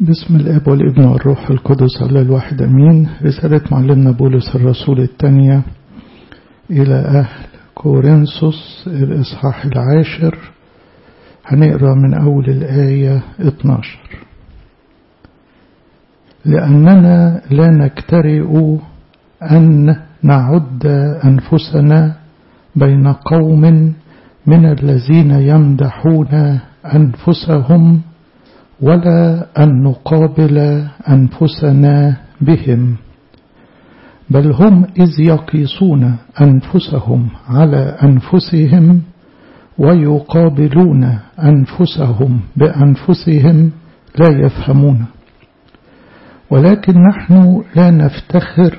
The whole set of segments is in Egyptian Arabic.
بسم الاب والابن والروح القدس الله الواحد امين رسالة معلمنا بولس الرسول الثانية الى اهل كورنثوس الاصحاح العاشر هنقرا من اول الايه 12 لاننا لا نكترئ ان نعد انفسنا بين قوم من الذين يمدحون انفسهم ولا أن نقابل أنفسنا بهم بل هم إذ يقيسون أنفسهم على أنفسهم ويقابلون أنفسهم بأنفسهم لا يفهمون ولكن نحن لا نفتخر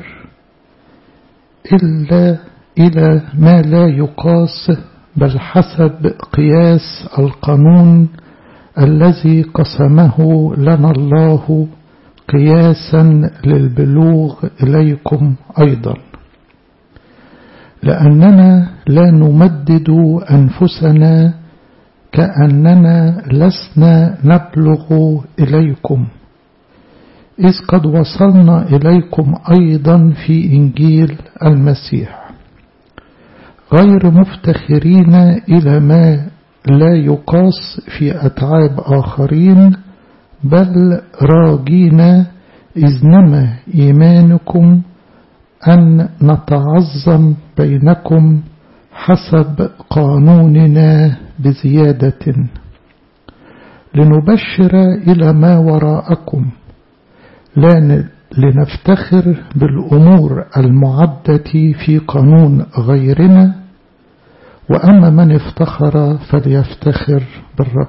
إلا إلى ما لا يقاس بل حسب قياس القانون الذي قسمه لنا الله قياسا للبلوغ إليكم أيضا لأننا لا نمدد أنفسنا كأننا لسنا نبلغ إليكم إذ قد وصلنا إليكم أيضا في إنجيل المسيح غير مفتخرين إلى ما لا يقاس في أتعاب آخرين بل راجين إذ نما إيمانكم أن نتعظم بينكم حسب قانوننا بزيادة لنبشر إلى ما وراءكم لا لنفتخر بالأمور المعدة في قانون غيرنا وأما من افتخر فليفتخر بالرب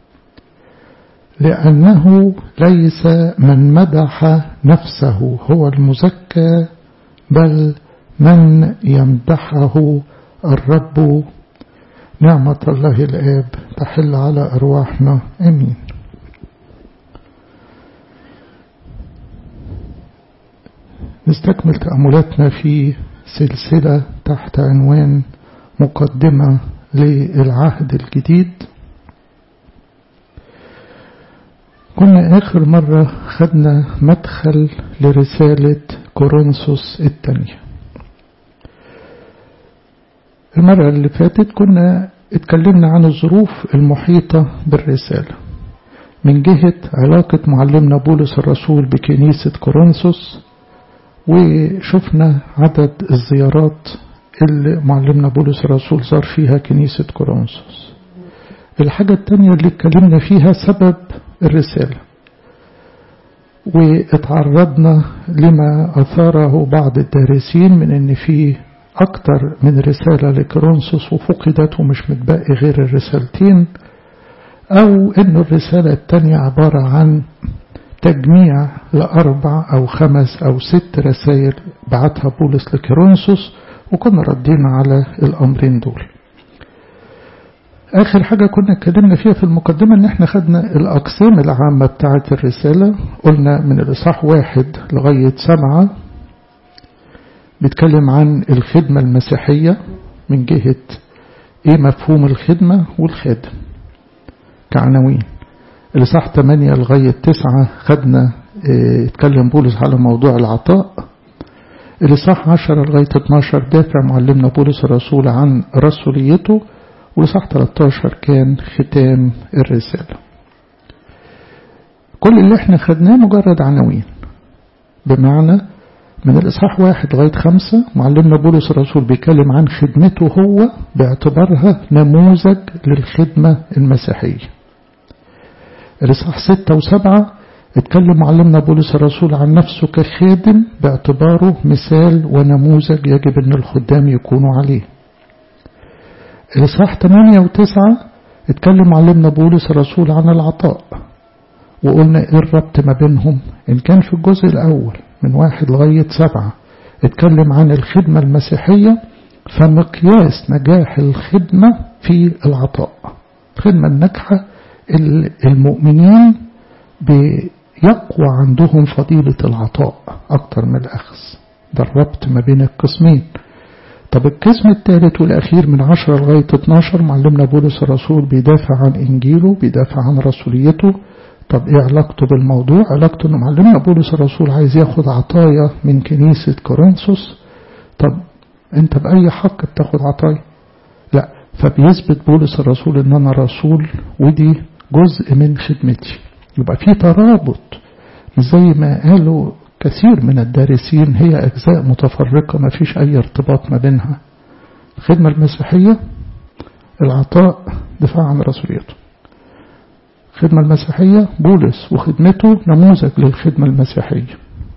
لأنه ليس من مدح نفسه هو المزكى بل من يمدحه الرب نعمة الله الآب تحل على أرواحنا أمين نستكمل تأملاتنا في سلسلة تحت عنوان مقدمة للعهد الجديد كنا آخر مرة خدنا مدخل لرسالة كورنثوس الثانية المرة اللي فاتت كنا اتكلمنا عن الظروف المحيطة بالرسالة من جهة علاقة معلمنا بولس الرسول بكنيسة كورنثوس وشفنا عدد الزيارات اللي معلمنا بولس الرسول زار فيها كنيسة كورنثوس الحاجة التانية اللي اتكلمنا فيها سبب الرسالة واتعرضنا لما أثاره بعض الدارسين من ان في أكتر من رسالة لكورنثوس وفقدت ومش متبقي غير الرسالتين أو أن الرسالة التانية عبارة عن تجميع لأربع أو خمس أو ست رسائل بعتها بولس لكورنثوس وكنا ردينا على الأمرين دول آخر حاجة كنا اتكلمنا فيها في المقدمة إن احنا خدنا الأقسام العامة بتاعة الرسالة قلنا من الإصحاح واحد لغاية سبعة بيتكلم عن الخدمة المسيحية من جهة إيه مفهوم الخدمة والخادم كعناوين الإصحاح 8 لغاية 9 خدنا اه اتكلم بولس على موضوع العطاء الإصحاح 10 لغاية 12 دافع معلمنا بولس الرسول عن رسوليته والإصحاح 13 كان ختام الرسالة كل اللي احنا خدناه مجرد عناوين بمعنى من الإصحاح واحد لغاية خمسة معلمنا بولس الرسول بيتكلم عن خدمته هو باعتبارها نموذج للخدمة المسيحية الإصحاح ستة وسبعة اتكلم معلمنا بولس الرسول عن نفسه كخادم باعتباره مثال ونموذج يجب أن الخدام يكونوا عليه الإصحاح 8 و9 اتكلم معلمنا بولس الرسول عن العطاء وقلنا ايه الربط ما بينهم إن كان في الجزء الأول من واحد لغاية سبعة اتكلم عن الخدمة المسيحية فمقياس نجاح الخدمة في العطاء الخدمة الناجحة المؤمنين بيقوى عندهم فضيلة العطاء أكتر من الأخذ ده الربط ما بين القسمين طب القسم الثالث والأخير من 10 لغاية 12 معلمنا بولس الرسول بيدافع عن إنجيله بيدافع عن رسوليته طب ايه علاقته بالموضوع علاقته انه معلمنا بولس الرسول عايز ياخد عطايا من كنيسة كورنثوس طب انت بأي حق بتاخد عطايا لا فبيثبت بولس الرسول ان انا رسول ودي جزء من خدمتي يبقى في ترابط مش زي ما قالوا كثير من الدارسين هي أجزاء متفرقة ما فيش أي ارتباط ما بينها الخدمة المسيحية العطاء دفاع عن رسوليته الخدمة المسيحية بولس وخدمته نموذج للخدمة المسيحية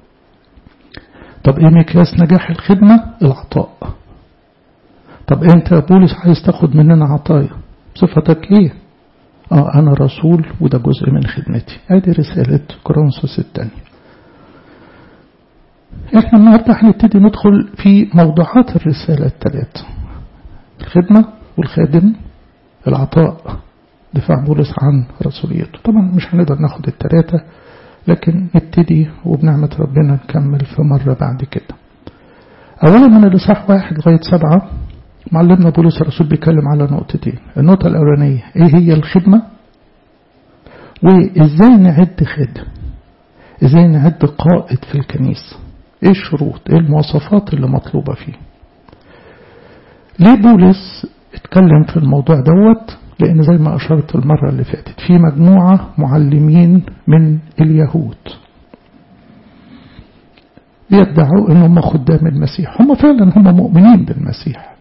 طب ايه مقياس نجاح الخدمة العطاء طب انت يا بولس عايز تاخد مننا عطايا صفتك ايه اه انا رسول وده جزء من خدمتي ادي رسالة كورنثوس الثانية احنا النهاردة هنبتدي ندخل في موضوعات الرسالة الثلاثة الخدمة والخادم العطاء دفاع بولس عن رسوليته طبعا مش هنقدر ناخد الثلاثة لكن نبتدي وبنعمة ربنا نكمل في مرة بعد كده أولا من الإصحاح واحد لغاية سبعة معلمنا بولس الرسول بيتكلم على نقطتين النقطة الأولانية إيه هي الخدمة وإزاي نعد خادم إزاي نعد قائد في الكنيسة إيه الشروط إيه المواصفات اللي مطلوبة فيه ليه بولس اتكلم في الموضوع دوت لأن زي ما أشرت المرة اللي فاتت في مجموعة معلمين من اليهود بيدعوا ان هم خدام المسيح هم فعلا هم مؤمنين بالمسيح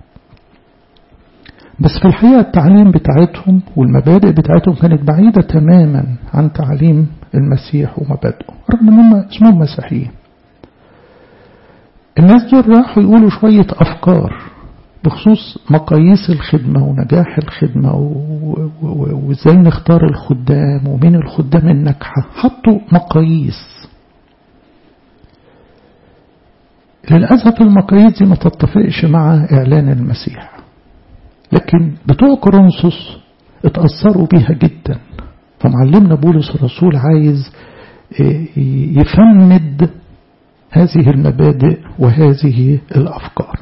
بس في الحقيقة التعليم بتاعتهم والمبادئ بتاعتهم كانت بعيدة تماما عن تعليم المسيح ومبادئه رغم ان هم اسمهم مسيحيين الناس دول راحوا يقولوا شوية أفكار بخصوص مقاييس الخدمة ونجاح الخدمة وازاي نختار الخدام ومين الخدام الناجحة حطوا مقاييس للأسف المقاييس دي ما تتفقش مع إعلان المسيح لكن بتوع كورنثوس اتأثروا بيها جدا فمعلمنا بولس الرسول عايز يفند هذه المبادئ وهذه الأفكار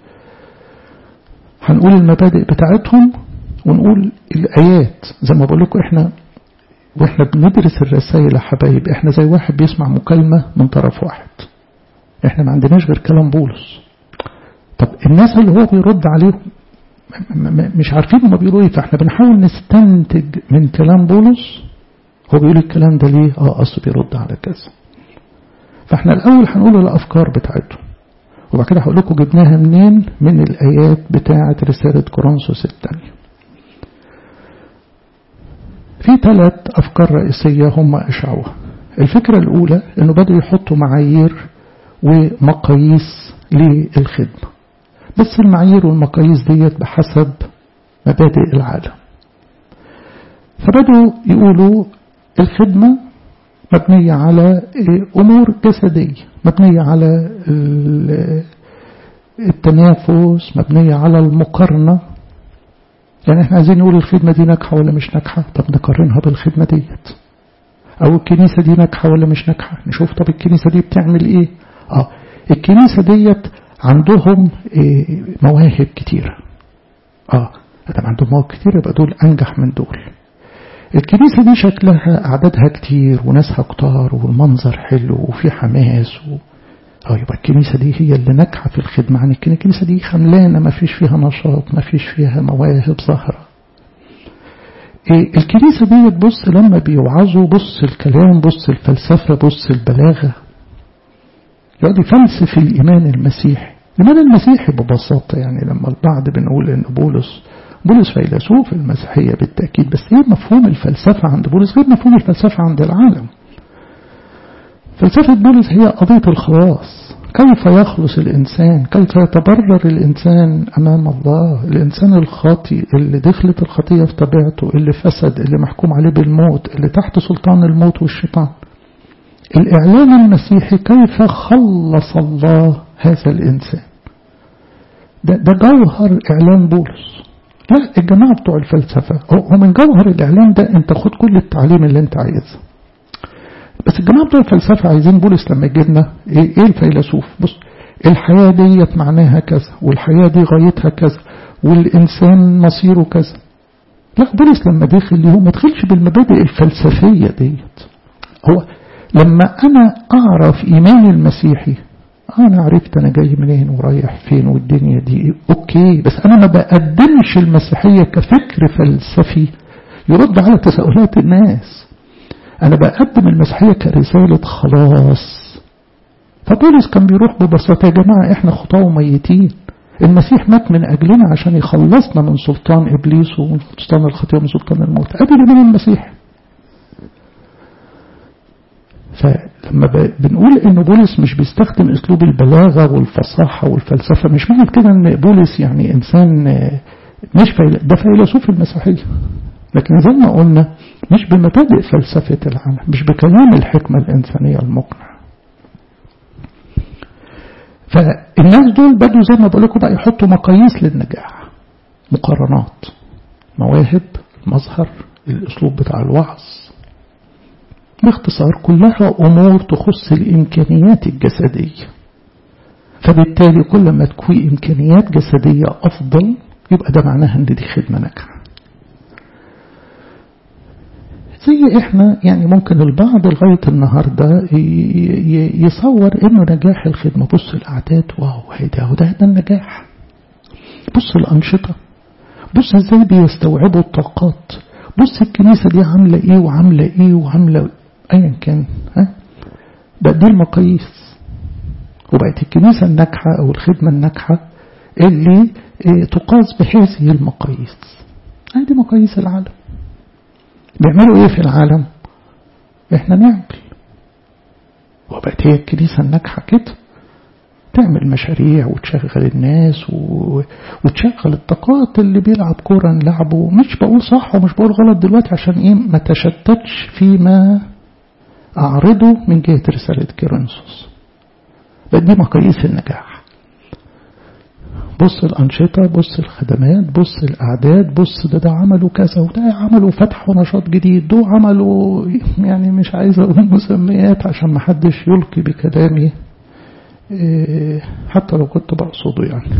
هنقول المبادئ بتاعتهم ونقول الآيات زي ما بقول لكم احنا واحنا بندرس الرسائل يا حبايب احنا زي واحد بيسمع مكالمة من طرف واحد احنا ما عندناش غير كلام بولس طب الناس اللي هو بيرد عليهم مش عارفين هما بيقولوا ايه فاحنا بنحاول نستنتج من كلام بولس هو بيقول الكلام ده ليه اه اصل بيرد على كذا فاحنا الاول هنقول الافكار بتاعتهم وبعد كده هقول لكم جبناها منين من الايات بتاعه رساله كورنثوس الثانيه في ثلاث افكار رئيسيه هم اشعوها الفكره الاولى انه بدأوا يحطوا معايير ومقاييس للخدمه بس المعايير والمقاييس ديت بحسب مبادئ العالم فبدأوا يقولوا الخدمة مبنية على أمور جسدية مبنية على التنافس مبنية على المقارنة يعني احنا عايزين نقول الخدمة دي ناجحة ولا مش ناجحة طب نقارنها بالخدمة ديت أو الكنيسة دي ناجحة ولا مش ناجحة نشوف طب الكنيسة دي بتعمل إيه آه الكنيسة ديت عندهم إيه مواهب كتيرة اه طب عندهم مواهب كتيرة يبقى دول أنجح من دول الكنيسة دي شكلها أعدادها كتير وناسها كتار والمنظر حلو وفي حماس و... اه يبقى الكنيسة دي هي اللي ناجحة في الخدمة عن الكنيسة دي خملانة ما فيش فيها نشاط ما فيش فيها مواهب ظاهرة إيه الكنيسة دي تبص لما بيوعظوا بص الكلام بص الفلسفة بص البلاغة يقعد يفلسف الإيمان المسيحي الإيمان المسيحي ببساطة يعني لما البعض بنقول إن بولس بولس فيلسوف المسيحية بالتأكيد بس هي مفهوم الفلسفة عند بولس غير مفهوم الفلسفة عند العالم فلسفة بولس هي قضية الخلاص كيف يخلص الإنسان كيف يتبرر الإنسان أمام الله الإنسان الخاطي اللي دخلت الخطية في طبيعته اللي فسد اللي محكوم عليه بالموت اللي تحت سلطان الموت والشيطان الإعلان المسيحي كيف خلص الله هذا الإنسان ده, ده جوهر إعلان بولس لا الجماعة بتوع الفلسفة هو من جوهر الإعلان ده أنت خد كل التعليم اللي أنت عايزه بس الجماعة بتوع الفلسفة عايزين بولس لما يجينا إيه, إيه الفيلسوف بص الحياة ديت معناها كذا والحياة دي غايتها كذا والإنسان مصيره كذا لا بولس لما دخل هو ما دخلش بالمبادئ الفلسفية ديت هو لما أنا أعرف إيماني المسيحي أنا عرفت أنا جاي منين ورايح فين والدنيا دي أوكي بس أنا ما بقدمش المسيحية كفكر فلسفي يرد على تساؤلات الناس أنا بقدم المسيحية كرسالة خلاص فبولس كان بيروح ببساطة يا جماعة إحنا خطاة وميتين المسيح مات من أجلنا عشان يخلصنا من سلطان إبليس ومن سلطان الخطيئة ومن سلطان الموت أدي من المسيح فلما بنقول ان بولس مش بيستخدم اسلوب البلاغه والفصاحه والفلسفه مش معنى كده ان بولس يعني انسان مش فيل... ده فيلسوف المسيحيه لكن زي ما قلنا مش بمبادئ فلسفه العالم مش بكلام الحكمه الانسانيه المقنع فالناس دول بدوا زي ما بقول لكم بقى يحطوا مقاييس للنجاح مقارنات مواهب المظهر الاسلوب بتاع الوعظ باختصار كلها أمور تخص الإمكانيات الجسدية فبالتالي كل ما تكون إمكانيات جسدية أفضل يبقى ده معناها أن دي خدمة ناجحة زي احنا يعني ممكن البعض لغاية النهاردة يصور انه نجاح الخدمة بص الاعداد واو هيدا وده ده النجاح بص الانشطة بص ازاي بيستوعبوا الطاقات بص الكنيسة دي عاملة ايه وعاملة ايه وعاملة ايا كان ها بقى دي المقاييس وبقت الكنيسة الناجحة او الخدمة الناجحة اللي ايه تقاس بهذه المقاييس هذه مقاييس العالم بيعملوا ايه في العالم احنا نعمل وبقت هي الكنيسة الناجحة كده تعمل مشاريع وتشغل الناس و... وتشغل الطاقات اللي بيلعب كورة نلعبه مش بقول صح ومش بقول غلط دلوقتي عشان ايه ما تشتتش فيما أعرضه من جهة رسالة كيرنسوس دي مقاييس النجاح بص الأنشطة بص الخدمات بص الأعداد بص ده ده عملوا كذا وده عملوا فتحوا نشاط جديد دول عملوا يعني مش عايز أقول مسميات عشان ما حدش يلقي بكلامي حتى لو كنت بقصده يعني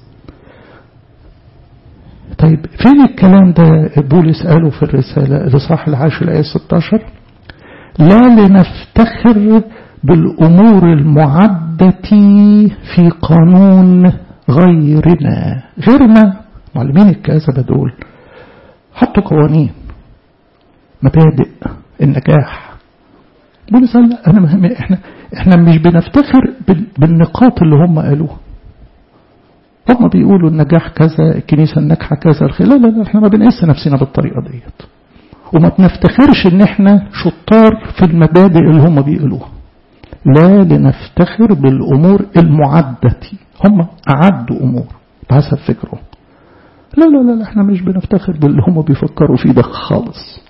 طيب فين الكلام ده بولس قاله في الرسالة الإصحاح العاشر الآية 16 لا لنفتخر بالأمور المعدة في قانون غيرنا غيرنا معلمين الكذبة دول حطوا قوانين مبادئ النجاح بولس قال لا أنا مهم إحنا إحنا مش بنفتخر بالنقاط اللي هم قالوها هم بيقولوا النجاح كذا الكنيسة الناجحة كذا الخير لا لا لا احنا ما بنقيس نفسنا بالطريقة ديت وما بنفتخرش ان احنا شطار في المبادئ اللي هم بيقولوها لا لنفتخر بالامور المعدة هم اعدوا امور بحسب فكرهم لا لا لا احنا مش بنفتخر باللي هم بيفكروا فيه ده خالص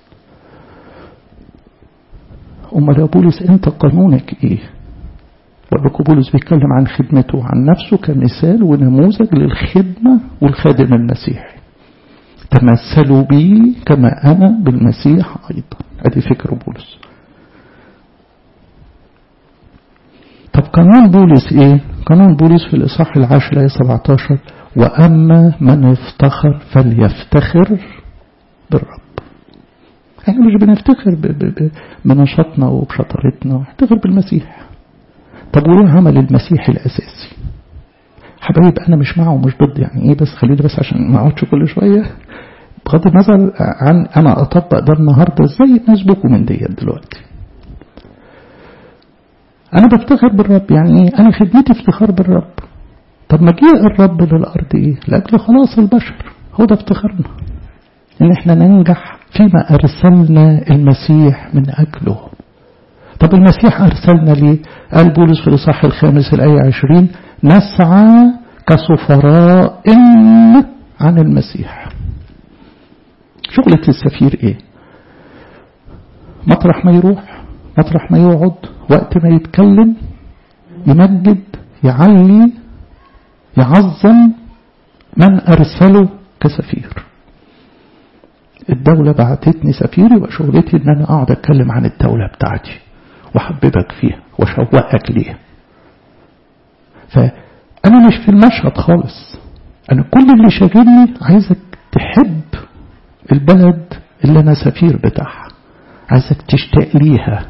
امال يا بولس انت قانونك ايه ولكم بولس بيتكلم عن خدمته عن نفسه كمثال ونموذج للخدمة والخادم المسيحي تمثلوا بي كما أنا بالمسيح أيضا هذه فكر بولس طب قانون بولس إيه قانون بولس في الإصحاح العاشر آية 17 وأما من افتخر فليفتخر بالرب احنا مش بنفتخر بنشاطنا وبشطارتنا نفتخر بالمسيح طب وليه عمل المسيح الأساسي حبايب أنا مش معه ومش ضد يعني إيه بس خليني بس عشان ما أقعدش كل شوية بغض النظر عن أنا أطبق ده النهاردة إزاي الناس بكم من ديت دلوقتي أنا بفتخر بالرب يعني إيه أنا خدمتي افتخار بالرب طب ما جاء الرب للأرض إيه لأجل خلاص البشر هو ده افتخارنا إن إحنا ننجح فيما أرسلنا المسيح من أجله طب المسيح أرسلنا ليه قال بولس في الإصحاح الخامس الآية عشرين نسعى كسفراء عن المسيح شغلة السفير ايه مطرح ما يروح مطرح ما يقعد وقت ما يتكلم يمجد يعلي يعظم من أرسله كسفير الدولة بعتتني سفير يبقى شغلتي ان انا اقعد اتكلم عن الدولة بتاعتي واحببك فيها واشوقك ليها فانا مش في المشهد خالص انا كل اللي شاغلني عايزك تحب البلد اللي أنا سفير بتاعها عايزك تشتاق ليها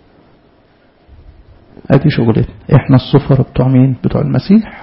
ادي شغلتنا احنا السفر بتوع مين بتوع المسيح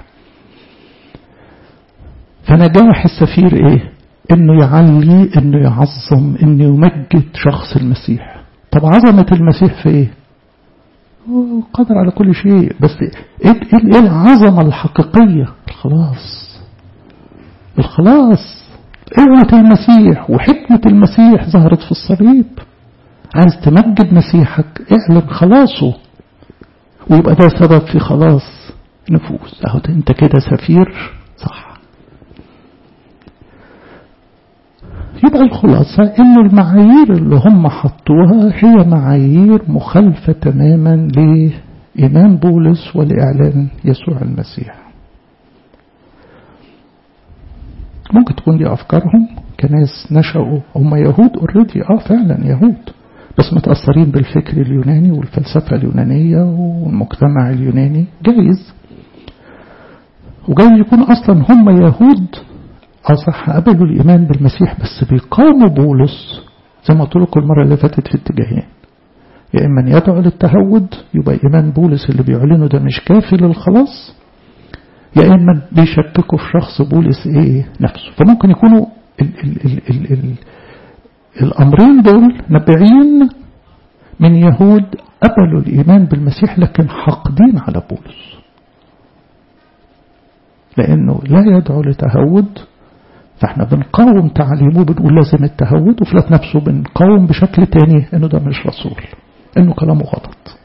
فنجاح السفير ايه انه يعلي انه يعظم انه يمجد شخص المسيح طب عظمة المسيح في ايه هو قادر على كل شيء بس ايه, إيه العظمة الحقيقية الخلاص الخلاص قوة المسيح وحكمة المسيح ظهرت في الصليب عايز تمجد مسيحك اعلن خلاصه ويبقى ده سبب في خلاص نفوس اهو انت كده سفير صح يبقى الخلاصة ان المعايير اللي هم حطوها هي معايير مخالفة تماما لإيمان بولس ولإعلان يسوع المسيح ممكن تكون دي أفكارهم كناس نشأوا هم يهود اوريدي اه فعلا يهود بس متأثرين بالفكر اليوناني والفلسفة اليونانية والمجتمع اليوناني جايز وجايز يكون أصلا هم يهود أصح قبلوا الإيمان بالمسيح بس بيقاوموا بولس زي ما قلت لكم المرة اللي فاتت في اتجاهين يا إما يدعو للتهود يبقى إيمان بولس اللي بيعلنه ده مش كافي للخلاص يا إما بيشككوا في شخص بولس إيه نفسه فممكن يكونوا ال ال ال ال ال الأمرين دول نبعين من يهود قبلوا الإيمان بالمسيح لكن حاقدين على بولس لأنه لا يدعو لتهود فاحنا بنقاوم تعليمه بنقول لازم التهود وفي ذات نفسه بنقاوم بشكل تاني انه ده مش رسول انه كلامه غلط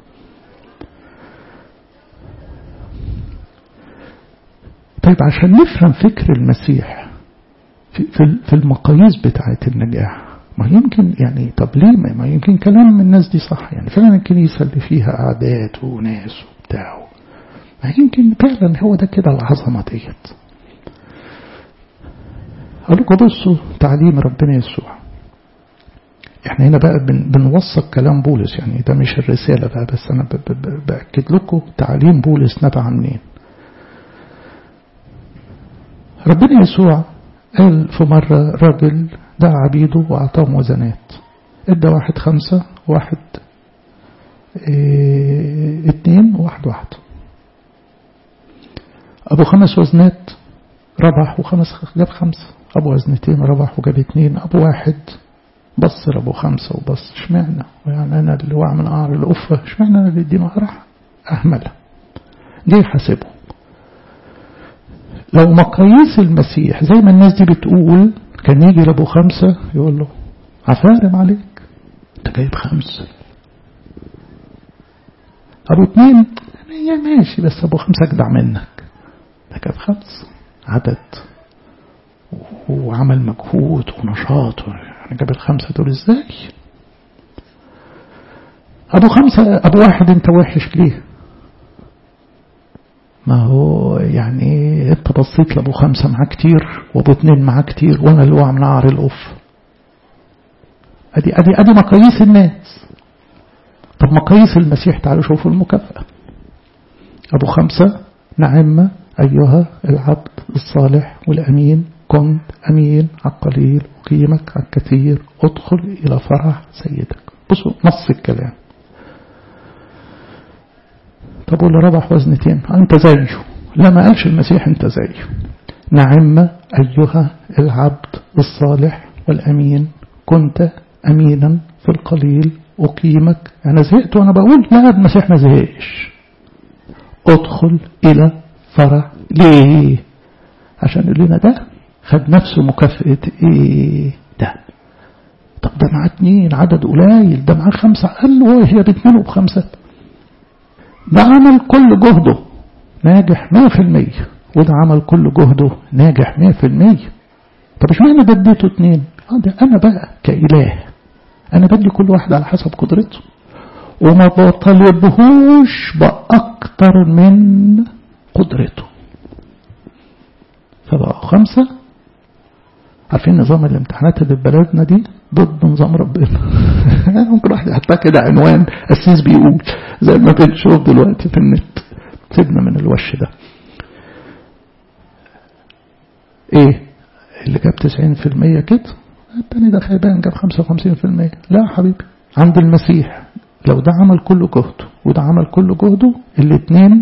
طيب عشان نفهم فكر المسيح في, في المقاييس بتاعة النجاح ما يمكن يعني طب ليه ما يمكن كلام الناس دي صح يعني فعلا الكنيسة اللي فيها أعداد وناس وبتاع ما يمكن فعلا هو ده كده العظمة ديت أقول لكم بصوا تعليم ربنا يسوع احنا هنا بقى بن بنوثق كلام بولس يعني ده مش الرسالة بقى بس أنا بأكد لكم تعليم بولس نبع منين ربنا يسوع قال في مرة راجل دعا عبيده وأعطاهم وزنات ادى واحد خمسة واحد اه اتنين وواحد واحد أبو خمس وزنات ربح وخمس جاب خمسة أبو وزنتين ربح وجاب اتنين أبو واحد بص لأبو خمسة وبص اشمعنى يعني أنا اللي وقع من قعر القفة اشمعنى أنا اللي ادينه راح أهملها دي حاسبه لو مقاييس المسيح زي ما الناس دي بتقول كان يجي لأبو خمسة يقول له عفارم عليك انت جايب خمسة أبو اتنين يا ماشي بس أبو خمسة أجدع منك ده جاب خمسة عدد وعمل مجهود ونشاط يعني جاب الخمسة دول ازاي أبو خمسة أبو واحد أنت وحش ليه ما هو يعني أنت بصيت لأبو خمسة معاه كتير وأبو اتنين معاه كتير وأنا اللي وقع من عار الأف أدي أدي أدي مقاييس الناس طب مقاييس المسيح تعالوا شوفوا المكافأة أبو خمسة نعم أيها العبد الصالح والأمين كنت أمين على القليل وقيمك على الكثير ادخل إلى فرح سيدك بصوا نص الكلام طب واللي ربح وزنتين أنت زيه لا ما قالش المسيح أنت زيه نعم أيها العبد الصالح والأمين كنت أمينا في القليل أقيمك أنا زهقت وأنا بقول لا المسيح ما زهقش ادخل إلى فرح ليه عشان يقول لنا ده خد نفسه مكافأة ايه ده طب ده معاه اتنين عدد قليل ده معاه خمسة قال له هي باتنين وبخمسة ده عمل كل جهده ناجح مية في المية وده عمل كل جهده ناجح مية في المية طب اشمعنى ده اديته اتنين اه ده انا بقى كإله انا بدي كل واحد على حسب قدرته وما بطلبهوش بأكتر من قدرته فبقى خمسة عارفين نظام الامتحانات اللي في بلدنا دي ضد نظام ربنا ممكن واحد يحطها كده عنوان السيس بيقول زي ما بنشوف دلوقتي في النت سيبنا من الوش ده ايه اللي جاب 90% كده التاني ده خيبان جاب 55% لا حبيبي عند المسيح لو ده عمل كل جهده وده عمل كل جهده الاثنين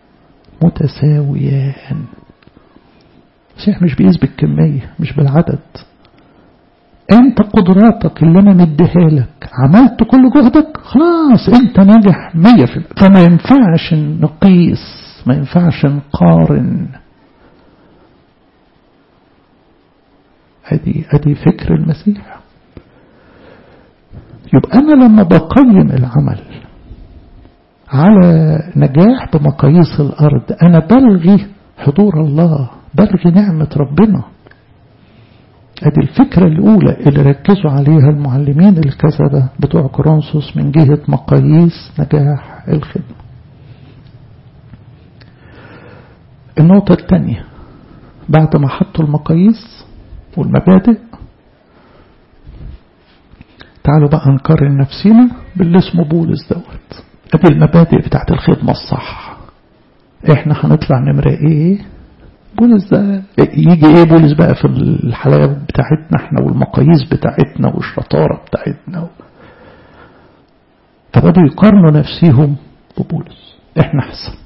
متساويان المسيح مش بيقيس بالكمية مش بالعدد انت قدراتك اللي انا مديها لك عملت كل جهدك خلاص انت ناجح مية في فما ينفعش نقيس ما ينفعش نقارن ادي ادي فكر المسيح يبقى انا لما بقيم العمل على نجاح بمقاييس الارض انا بلغي حضور الله بلغي نعمة ربنا ادي الفكرة الاولى اللي ركزوا عليها المعلمين الكذبة بتوع كورنثوس من جهة مقاييس نجاح الخدمة النقطة الثانية بعد ما حطوا المقاييس والمبادئ تعالوا بقى نقارن نفسنا باللي اسمه بولس دوت ادي المبادئ بتاعت الخدمة الصح احنا هنطلع نمرة ايه بولس ده يجي ايه بولس بقى في الحلاوة بتاعتنا احنا والمقاييس بتاعتنا والشطارة بتاعتنا فبدوا يقارنوا نفسيهم ببولس احنا احسن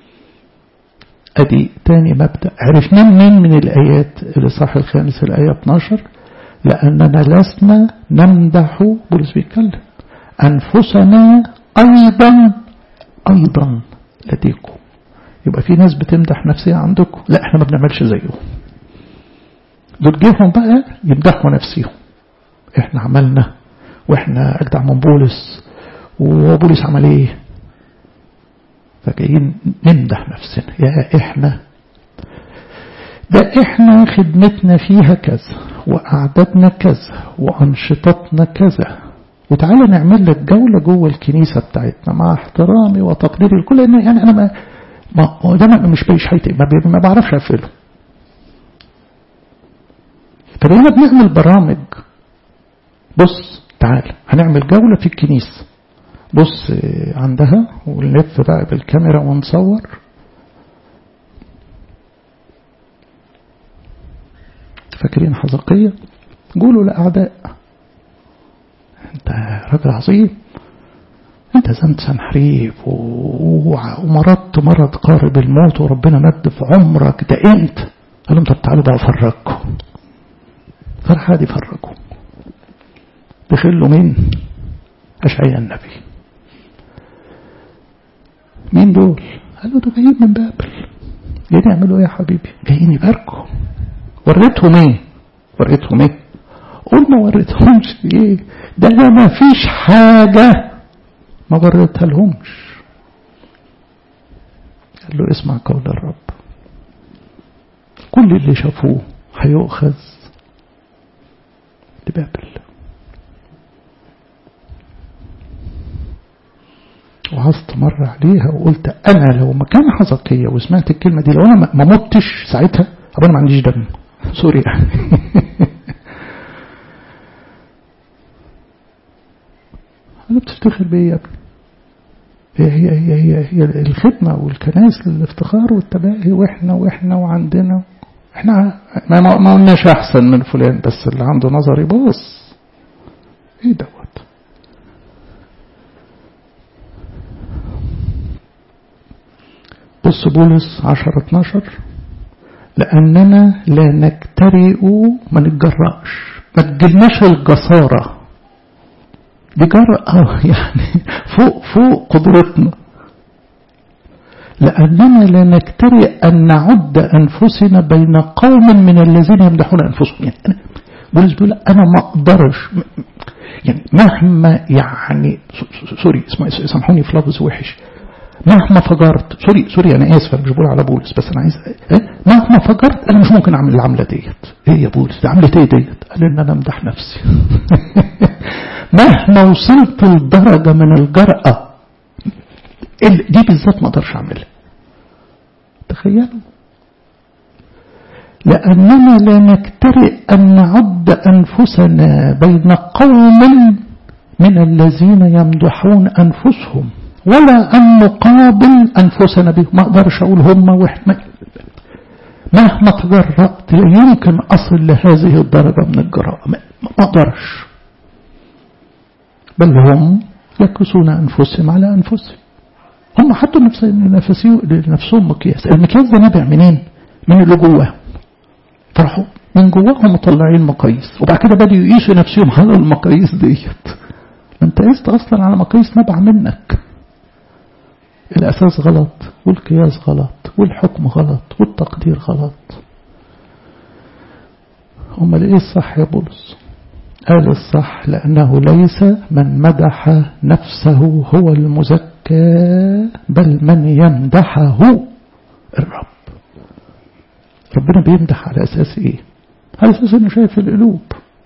ادي تاني مبدأ عرفنا منين من الآيات الإصحاح الخامس الآية 12 لأننا لسنا نمدح بولس بيتكلم أنفسنا أيضا أيضا لديكم يبقى في ناس بتمدح نفسها عندكم لا احنا ما بنعملش زيهم دول جيهم بقى يمدحوا نفسهم احنا عملنا واحنا اجدع من بولس وبولس عمل ايه فجايين نمدح نفسنا يا احنا ده احنا خدمتنا فيها كذا وأعدادنا كذا وأنشطتنا كذا وتعالى نعمل لك جولة جوه الكنيسة بتاعتنا مع احترامي وتقديري لكل يعني أنا ما ما ده مش بيش حيتي ما, ما بعرفش أقفله فبقينا بنعمل برامج بص تعال هنعمل جولة في الكنيسة بص عندها ونلف بقى بالكاميرا ونصور فاكرين حزقية قولوا لأعداء انت راجل عظيم انت زنت سنحريف ومرضت مرض قارب الموت وربنا مد في عمرك ده انت قال لهم طب تعالوا بقى افرجكم فرحة دي فرجوا دخلوا مين أشعياء النبي مين دول قالوا دول جايين من بابل جايين يعملوا ايه يا حبيبي جايين يباركوا وريتهم ايه وريتهم ايه قول ما وريتهمش ايه ده انا ما فيش حاجة ما وريتها لهمش قال له اسمع قول الرب كل اللي شافوه هيؤخذ لبابل وعظت مرة عليها وقلت أنا لو مكان حزقية وسمعت الكلمة دي لو أنا ما متش ساعتها أبقى أنا ما عنديش دم سوري يعني أنا بتفتخر بإيه يا ابني هي هي هي هي, هي الخدمة والكنائس للافتخار والتباهي وإحنا وإحنا وعندنا إحنا ما, ما قلناش أحسن من فلان بس اللي عنده نظر يبص إيه دوت بص بولس 10 12 لأننا لا نجترئ ما نتجرأش ما تجلناش الجسارة دي جرأة يعني فوق فوق قدرتنا لأننا لا نجترئ أن نعد أنفسنا بين قوم من الذين يمدحون أنفسهم يعني بولس بيقول أنا ما أقدرش يعني مهما يعني سوري سامحوني في لفظ وحش مهما فجرت سوري سوري انا اسف مش بقول على بولس بس انا عايز إيه؟ مهما فجرت انا مش ممكن اعمل العمله ديت ايه يا بولس ده عملت ايه ديت قال ان انا امدح نفسي مهما وصلت لدرجه من الجرأه دي بالذات ما اقدرش اعملها تخيلوا لأننا لا نكترئ أن نعد أنفسنا بين قوم من الذين يمدحون أنفسهم ولا أن نقابل أنفسنا بهم ما أقدرش أقول هم وإحنا مهما تجرأت لا يمكن أصل لهذه الدرجة من الجراءة ما أقدرش بل هم يكسون أنفسهم على أنفسهم هم حطوا لنفسهم مقياس المقياس ده نابع منين من اللي جواهم فرحوا من جواهم مطلعين مقاييس وبعد كده بدأوا يقيسوا نفسهم على المقاييس ديت ما انت قست اصلا على مقاييس نابعه منك الاساس غلط والقياس غلط والحكم غلط والتقدير غلط امال ايه الصح يا بولس قال الصح لانه ليس من مدح نفسه هو المزكى بل من يمدحه الرب ربنا بيمدح على اساس ايه على اساس انه شايف القلوب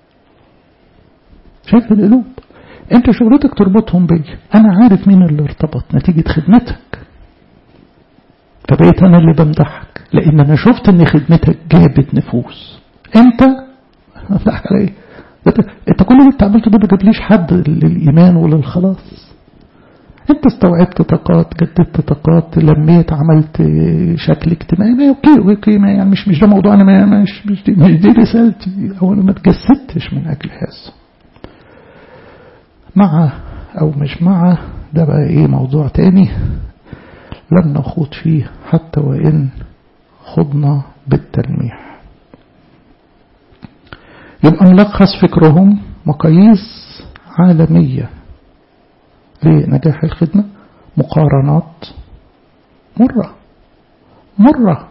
شايف القلوب انت شغلتك تربطهم بيا انا عارف مين اللي ارتبط نتيجة خدمتك فبقيت انا اللي بمدحك لان انا شفت ان خدمتك جابت نفوس انت امدحك على ايه انت كل اللي انت عملته ده ما جابليش حد للايمان وللخلاص انت استوعبت طاقات جددت طاقات لميت عملت شكل اجتماعي ما اوكي اوكي ما يعني مش مش ده موضوع انا ما مش مش دي, مش دي رسالتي او انا ما اتجسدتش من اجل هذا مع او مش مع ده بقى ايه موضوع تاني لن نخوض فيه حتى وان خضنا بالتلميح يبقى ملخص فكرهم مقاييس عالميه لنجاح الخدمة مقارنات مرة مرة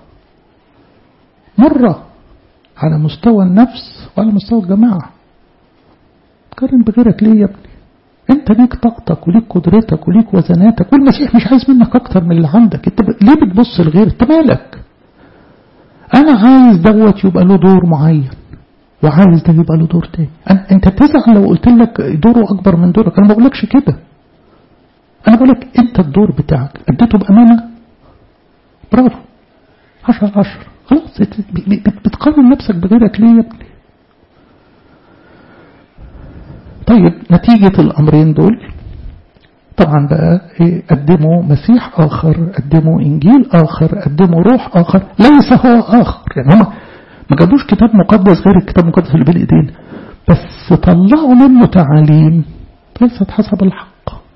مرة على مستوى النفس وعلى مستوى الجماعة قارن بغيرك ليه يا ابني انت ليك طاقتك وليك قدرتك وليك وزناتك والمسيح مش عايز منك اكتر من اللي عندك انت ليه بتبص لغير انت مالك انا عايز دوت يبقى له دور معين وعايز ده يبقى له دور تاني انت تزعل لو قلت لك دوره اكبر من دورك انا ما بقولكش كده أنا بقول لك أنت الدور بتاعك أديته بأمانة برافو عشر عشر خلاص بتقارن نفسك بغيرك ليه يا ابني طيب نتيجة الأمرين دول طبعا بقى قدموا مسيح آخر قدموا إنجيل آخر قدموا روح آخر ليس هو آخر يعني هم ما جابوش كتاب مقدس غير الكتاب المقدس اللي بين ايدينا بس طلعوا منه تعاليم ليست حسب الحق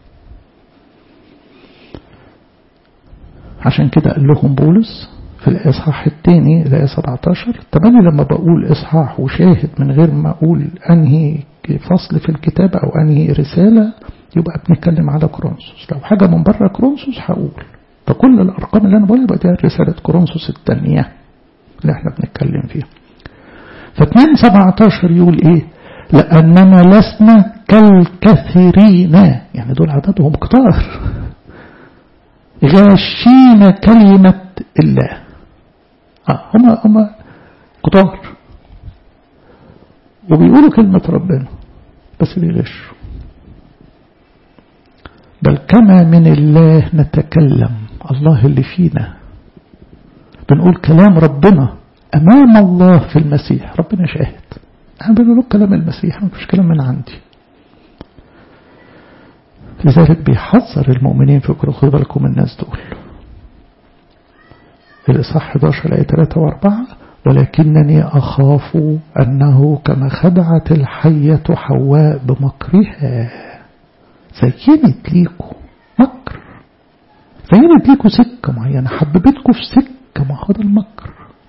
عشان كده قال لهم بولس في الإصحاح الثاني الآية 17 تمام لما بقول إصحاح وشاهد من غير ما أقول أنهي فصل في الكتاب أو أنهي رسالة يبقى بنتكلم على كورنثوس لو حاجة من بره كورنثوس هقول فكل الأرقام اللي أنا بقولها يبقى دي رسالة كورنثوس الثانية اللي احنا بنتكلم فيها ف 2 17 يقول إيه لأننا لسنا كالكثيرين يعني دول عددهم كتار غاشين كلمة الله آه هم هم كتار وبيقولوا كلمة ربنا بس بيغشوا بل كما من الله نتكلم الله اللي فينا بنقول كلام ربنا أمام الله في المسيح ربنا شاهد أنا بقول كلام المسيح مش كلام من عندي لذلك بيحذر المؤمنين في كل خدوا بالكم الناس دول الإصحاح 11 آية 3 و4 ولكنني أخاف أنه كما خدعت الحية حواء بمكرها زينت ليكوا مكر زينت ليكوا سكة معينة حببتكوا في سكة مع هذا المكر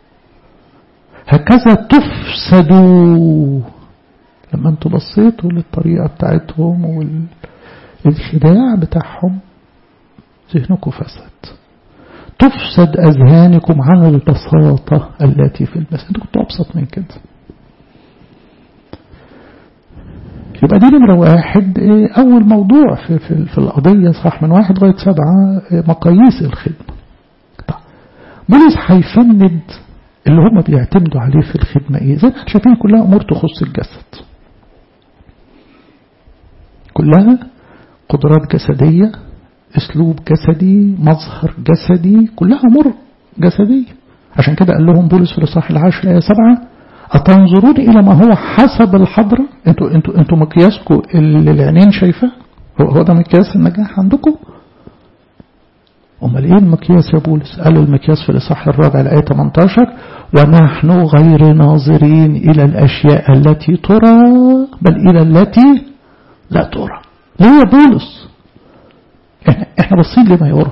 هكذا تفسدوا لما انتوا بصيتوا للطريقة بتاعتهم وال الخداع بتاعهم ذهنكم فسد تفسد أذهانكم عن البساطة التي في المسجد انتوا كنتوا أبسط من كده يبقى دي نمرة واحد أول موضوع في, في, في القضية صح من واحد لغاية سبعة مقاييس الخدمة طيب بولس هيفند اللي هم بيعتمدوا عليه في الخدمة إيه زي ما احنا شايفين كلها أمور تخص الجسد كلها قدرات جسدية اسلوب جسدي مظهر جسدي كلها امور جسدية عشان كده قال لهم بولس في الاصحاح العاشر آية سبعة أتنظرون إلى ما هو حسب الحضرة انتوا انتوا انتوا مقياسكم اللي العينين شايفاه هو هو ده مقياس النجاح عندكم أمال إيه المقياس يا بولس قال المقياس في الإصحاح الرابع الآية 18 ونحن غير ناظرين إلى الأشياء التي ترى بل إلى التي لا ترى ليه يا بولس احنا, احنا بصين لما يرى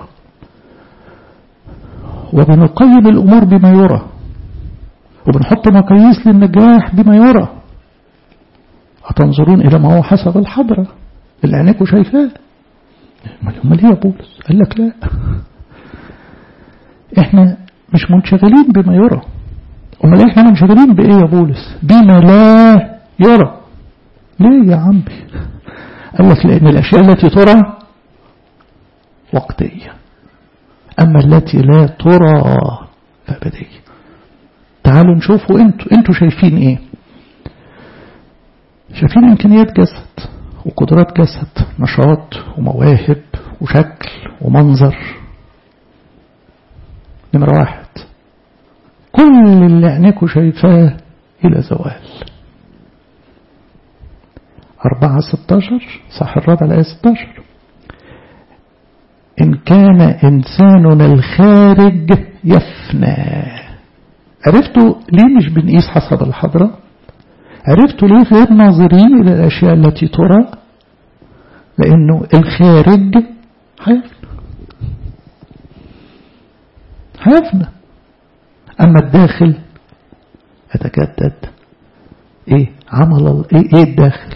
وبنقيم الأمور بما يرى وبنحط مقاييس للنجاح بما يرى أتنظرون إلى ما هو حسب الحضرة اللي عينيكوا شايفاه امال ايه يا بولس قال لك لا احنا مش منشغلين بما يرى امال احنا منشغلين بايه يا بولس بما لا يرى ليه يا عمي قال لك لان الاشياء التي ترى وقتيه اما التي لا ترى فابديه تعالوا نشوفوا انتوا انتوا شايفين ايه شايفين امكانيات جسد وقدرات جسد نشاط ومواهب وشكل ومنظر نمرة واحد كل اللي عينيكوا شايفاه إلى زوال أربعة ستاشر صح الرابع الآية ستاشر إن كان إنساننا الخارج يفنى عرفتوا ليه مش بنقيس حسب الحضرة عرفتوا ليه غير ناظرين إلى الأشياء التي ترى لأنه الخارج هيفنى هيفنى أما الداخل يتجدد إيه عمل إيه, إيه الداخل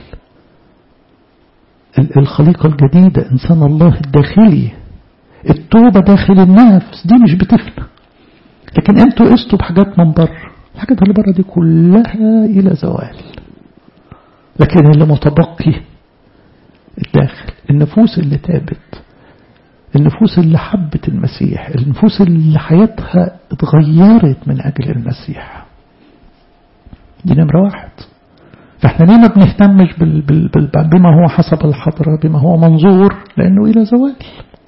الخليقة الجديدة إنسان الله الداخلي التوبة داخل النفس دي مش بتفنى لكن انتوا قستوا بحاجات من بره الحاجات اللي بره دي كلها إلى زوال لكن اللي متبقي الداخل النفوس اللي تابت النفوس اللي حبت المسيح النفوس اللي حياتها اتغيرت من أجل المسيح دي نمرة واحد فاحنا ليه ما بنهتمش بال بال بال بما هو حسب الحضرة بما هو منظور لأنه إلى زوال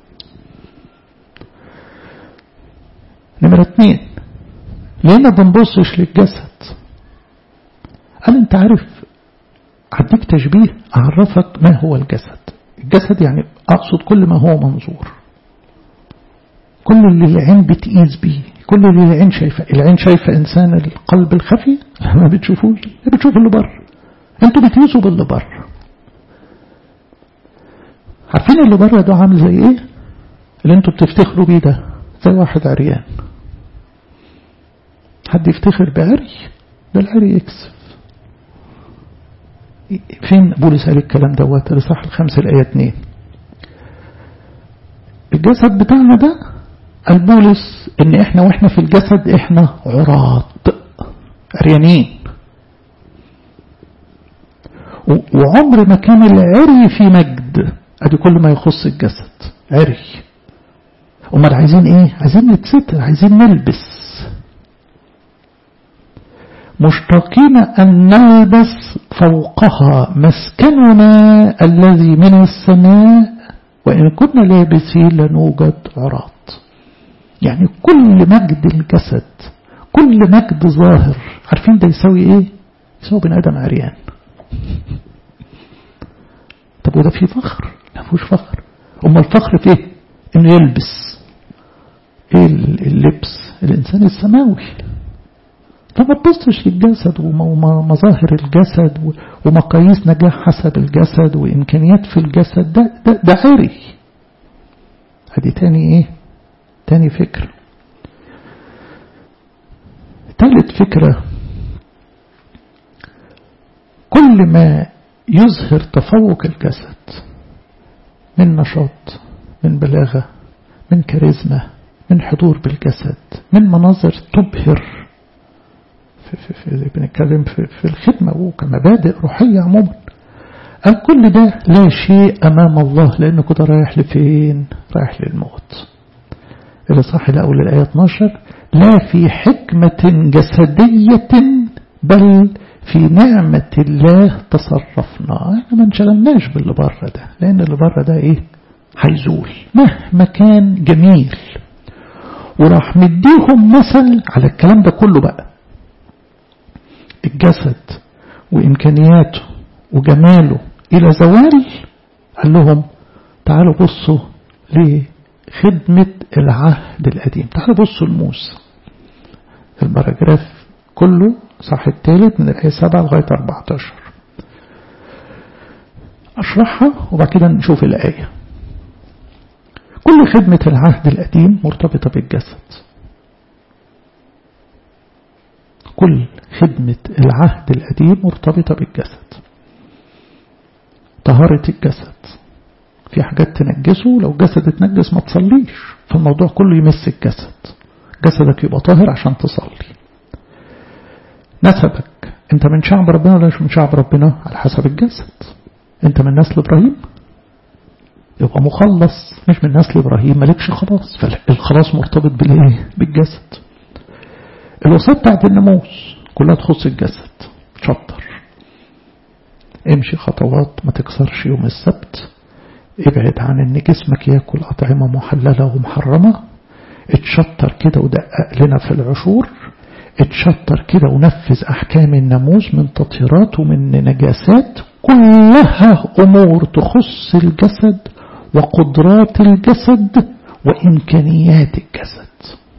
نمرة اتنين ليه ما بنبصش للجسد قال انت عارف هديك تشبيه أعرفك ما هو الجسد الجسد يعني أقصد كل ما هو منظور كل اللي العين بتقيس بيه كل اللي العين شايفة العين شايفة إنسان القلب الخفي ما بتشوفوش بتشوف اللي بره انتوا بتقيسوا باللي بره عارفين اللي بره ده عامل زي ايه اللي انتوا بتفتخروا بيه ده زي واحد عريان حد يفتخر بعري ده العري يكسف فين بولس قال الكلام دوت الإصحاح الخمسة الآية 2 الجسد بتاعنا ده قال بولس ان احنا واحنا في الجسد احنا عراة عريانين وعمر ما كان العري في مجد ادي كل ما يخص الجسد عري امال عايزين ايه عايزين نتستر عايزين نلبس مشتاقين أن نلبس فوقها مسكننا الذي من السماء وإن كنا لابسين لنوجد عراض يعني كل مجد الجسد كل مجد ظاهر عارفين ده يساوي ايه يساوي بني ادم عريان طب وده فيه فخر لا فيهوش فخر اما الفخر في ايه انه يلبس ايه اللبس الانسان السماوي فما تبصش للجسد ومظاهر الجسد ومقاييس نجاح حسب الجسد وإمكانيات في الجسد ده, ده, ده عري ادي تاني ايه تاني فكرة تالت فكرة كل ما يظهر تفوق الجسد من نشاط من بلاغة من كاريزما من حضور بالجسد من مناظر تبهر في في في بنتكلم في, في الخدمة وكمبادئ روحية عموما قال كل ده لا شيء أمام الله لأنه كده رايح لفين رايح للموت اللي صح الأول الآية 12 لا في حكمة جسدية بل في نعمة الله تصرفنا احنا ما انشغلناش باللي بره ده لأن اللي بره ده ايه هيزول مهما كان جميل وراح مديهم مثل على الكلام ده كله بقى الجسد وإمكانياته وجماله إلى زوال قال لهم تعالوا بصوا خدمة العهد القديم تعالوا بصوا لموسى البراجراف كله صح الثالث من الآية 7 لغاية 14 أشرحها وبعد كده نشوف الآية كل خدمة العهد القديم مرتبطة بالجسد كل خدمة العهد القديم مرتبطة بالجسد طهارة الجسد في حاجات تنجسه لو الجسد اتنجس ما تصليش فالموضوع كله يمس الجسد جسدك يبقى طاهر عشان تصلي نسبك انت من شعب ربنا ولا مش من شعب ربنا على حسب الجسد انت من نسل ابراهيم يبقى مخلص مش من نسل ابراهيم مالكش خلاص فالخلاص مرتبط بالايه بالجسد الوصية بتاعت الناموس كلها تخص الجسد تشطر امشي خطوات ما تكسرش يوم السبت ابعد عن ان جسمك ياكل اطعمه محلله ومحرمه اتشطر كده ودقق لنا في العشور اتشطر كده ونفذ احكام الناموس من تطهيرات ومن نجاسات كلها امور تخص الجسد وقدرات الجسد وامكانيات الجسد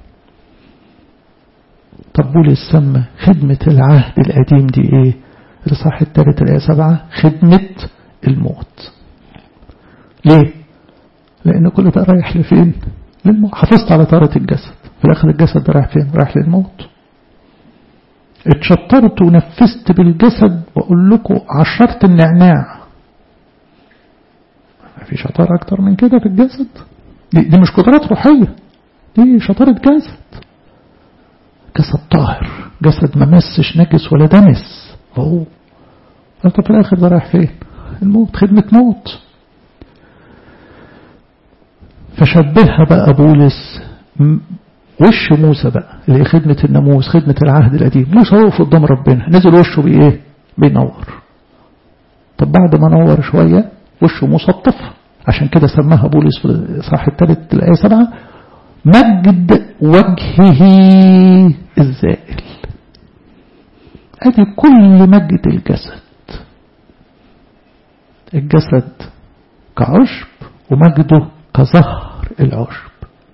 طب بولس سمى خدمة العهد القديم دي ايه الإصحاح الثالث الآية سبعة خدمة الموت ليه لأن كل ده رايح لفين للموت حافظت على طهارة الجسد في الآخر الجسد ده رايح فين رايح للموت اتشطرت ونفذت بالجسد وأقول لكم عشرت النعناع ما في شطارة أكتر من كده في الجسد دي, دي مش قدرات روحية دي شطارة جسد جسد طاهر جسد ما مسش نجس ولا دنس فهو طب في الآخر ده رايح فين الموت خدمة موت فشبهها بقى بولس وش موسى بقى اللي هي خدمة الناموس خدمة العهد القديم موسى وقف قدام ربنا نزل وشه بإيه بينور طب بعد ما نور شوية وشه موسى اتطفى عشان كده سماها بولس في الإصحاح الثالث الآية سبعة مجد وجهه الزائل ادي كل مجد الجسد الجسد كعشب ومجده كظهر العشب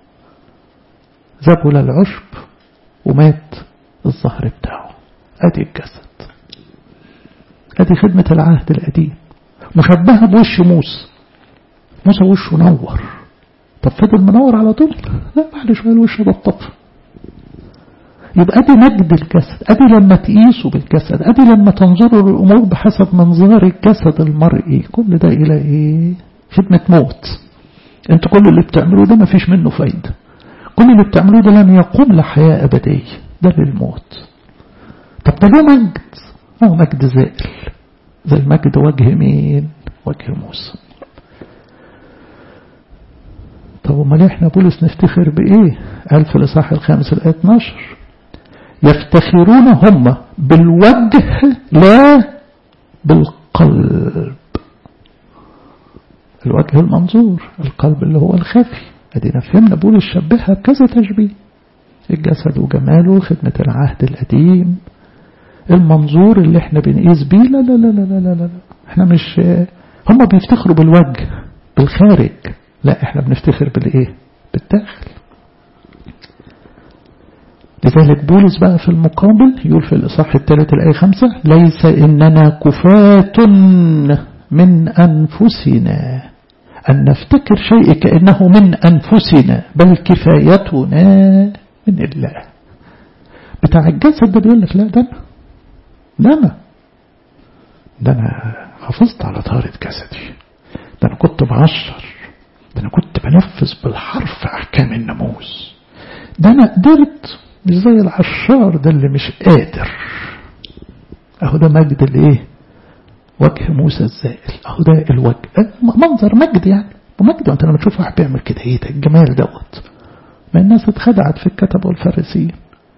ذبل العشب ومات الظهر بتاعه ادي الجسد ادي خدمة العهد القديم مشبهة بوش موسى موسى وشه نور طب فضل منور على طول لا بعد شوية الوش ده اتطفى يبقى ادي مجد الجسد ادي لما تقيسوا بالجسد ادي لما تنظروا للامور بحسب منظار الجسد المرئي كل ده الى ايه خدمة موت انتوا كل اللي بتعملوه ده مفيش منه فايدة كل اللي بتعملوه ده لن يقوم لحياة ابدية ده للموت طب ده له مجد هو مجد زائل زي مجد وجه مين وجه موسى طب امال احنا بولس نفتخر بايه قال في الاصحاح الخامس الايه 12 يفتخرون هم بالوجه لا بالقلب الوجه المنظور القلب اللي هو الخفي ادينا فهمنا بولس شبهها بكذا تشبيه الجسد وجماله خدمة العهد القديم المنظور اللي احنا بنقيس بيه لا لا لا لا لا لا احنا مش هم بيفتخروا بالوجه بالخارج لا احنا بنفتخر بالايه بالداخل لذلك بولس بقى في المقابل يقول في الإصحاح الثالث الآية خمسة ليس إننا كفاة من أنفسنا أن نفتكر شيء كأنه من أنفسنا بل كفايتنا من الله بتاع الجسد ده بيقول لك لا ده أنا ده أنا ده أنا حافظت على طهارة جسدي ده أنا كنت بعشر ده أنا كنت بنفذ بالحرف أحكام الناموس ده أنا قدرت مش زي العشار ده اللي مش قادر اهو ده مجد الايه وجه موسى الزائل اهو ده الوجه منظر مجد يعني ومجد انت لما تشوف واحد بيعمل كده ايه ده الجمال دوت ما الناس اتخدعت في الكتب والفارسيين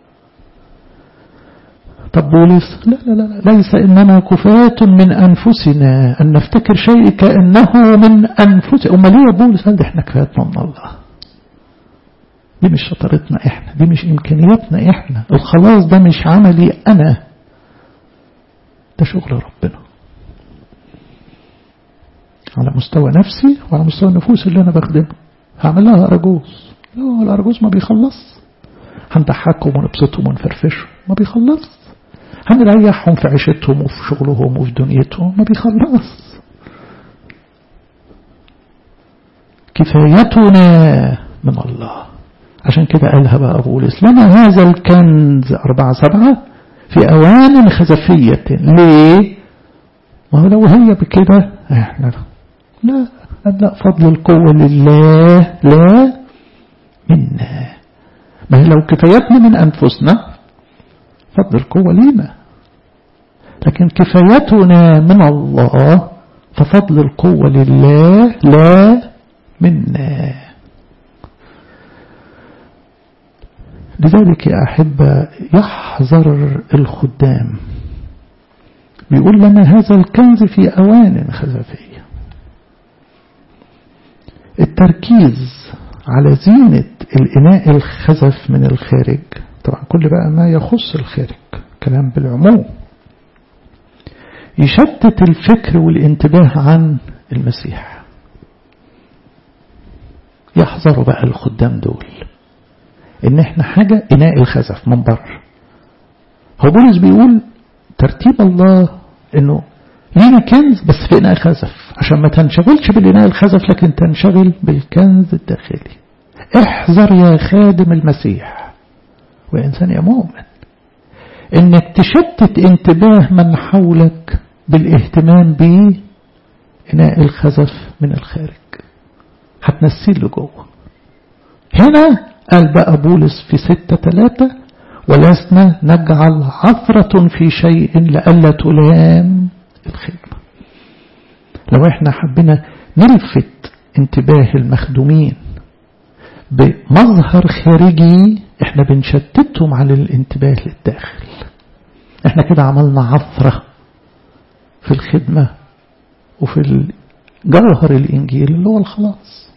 طب بولس لا لا لا ليس إننا كفاة من أنفسنا أن نفتكر شيء كأنه من أنفسنا أمال ليه يا بولس قال احنا كفايتنا من الله دي مش شطارتنا احنا دي مش امكانياتنا احنا الخلاص ده مش عملي انا ده شغل ربنا على مستوى نفسي وعلى مستوى النفوس اللي انا بخدمها هعمل لها أرجوز لا الأرجوز ما بيخلص هنضحكهم ونبسطهم ونفرفشهم ما بيخلص هنريحهم في عيشتهم وفي شغلهم وفي دنيتهم ما بيخلص كفايتنا من الله عشان كده قالها بقى بولس لنا هذا الكنز أربعة سبعة في أوان خزفية ليه ما هو لو هي بكده احنا لا لا فضل القوة لله لا منا ما هي لو كفايتنا من أنفسنا فضل القوة لينا لكن كفايتنا من الله ففضل القوة لله لا منا لذلك يا أحبة يحذر الخدام بيقول لنا هذا الكنز في أوان خزفية التركيز على زينة الإناء الخزف من الخارج طبعا كل بقى ما يخص الخارج كلام بالعموم يشتت الفكر والانتباه عن المسيح يحذروا بقى الخدام دول ان احنا حاجة اناء الخزف من بره هو بولس بيقول ترتيب الله انه لينا كنز بس في اناء خزف عشان ما تنشغلش بالاناء الخزف لكن تنشغل بالكنز الداخلي احذر يا خادم المسيح وانسان يا مؤمن انك تشتت انتباه من حولك بالاهتمام بإناء الخزف من الخارج هتنسيه لجوه هنا قال بقى بولس في ستة ثلاثة ولسنا نجعل عثرة في شيء لألا تلام الخدمة لو احنا حبينا نلفت انتباه المخدومين بمظهر خارجي احنا بنشتتهم عن الانتباه للداخل احنا كده عملنا عثرة في الخدمة وفي جوهر الإنجيل اللي هو الخلاص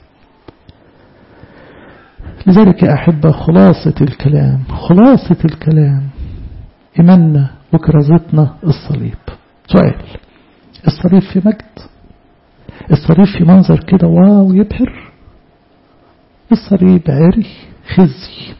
لذلك يا أحبة خلاصة الكلام خلاصة الكلام إيماننا وكرازتنا الصليب سؤال الصليب في مجد الصليب في منظر كده واو يبهر الصليب عري خزي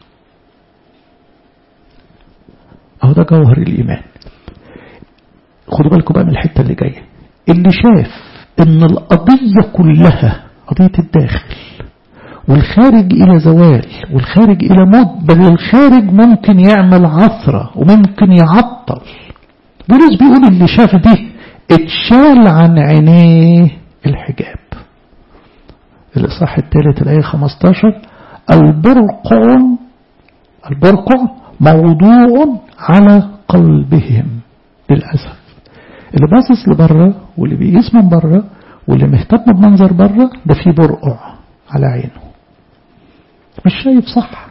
أهو ده جوهر الإيمان خدوا بالكم بقى من الحتة اللي جاية اللي شاف ان القضية كلها قضية الداخل والخارج إلى زوال والخارج إلى موت بل الخارج ممكن يعمل عثرة وممكن يعطل بولس بيقول اللي شاف دي اتشال عن عينيه الحجاب الإصحاح الثالث الآية 15 البرقع البرقع موضوع على قلبهم للأسف اللي باصص لبره واللي بيقيس من بره واللي مهتم بمنظر بره ده فيه برقع على عينه مش شايف صح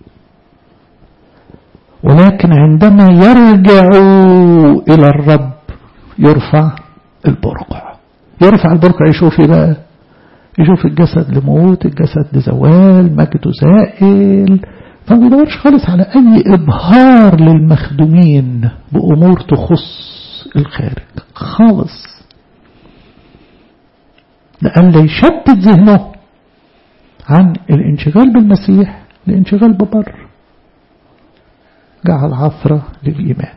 ولكن عندما يرجعوا إلى الرب يرفع البرقع يرفع البرقع يشوف ايه بقى يشوف الجسد لموت الجسد لزوال مجده زائل فما بيدورش خالص على أي إبهار للمخدومين بأمور تخص الخارج خالص لألا يشتت ذهنه عن الانشغال بالمسيح لانشغال ببر جعل عثرة للإيمان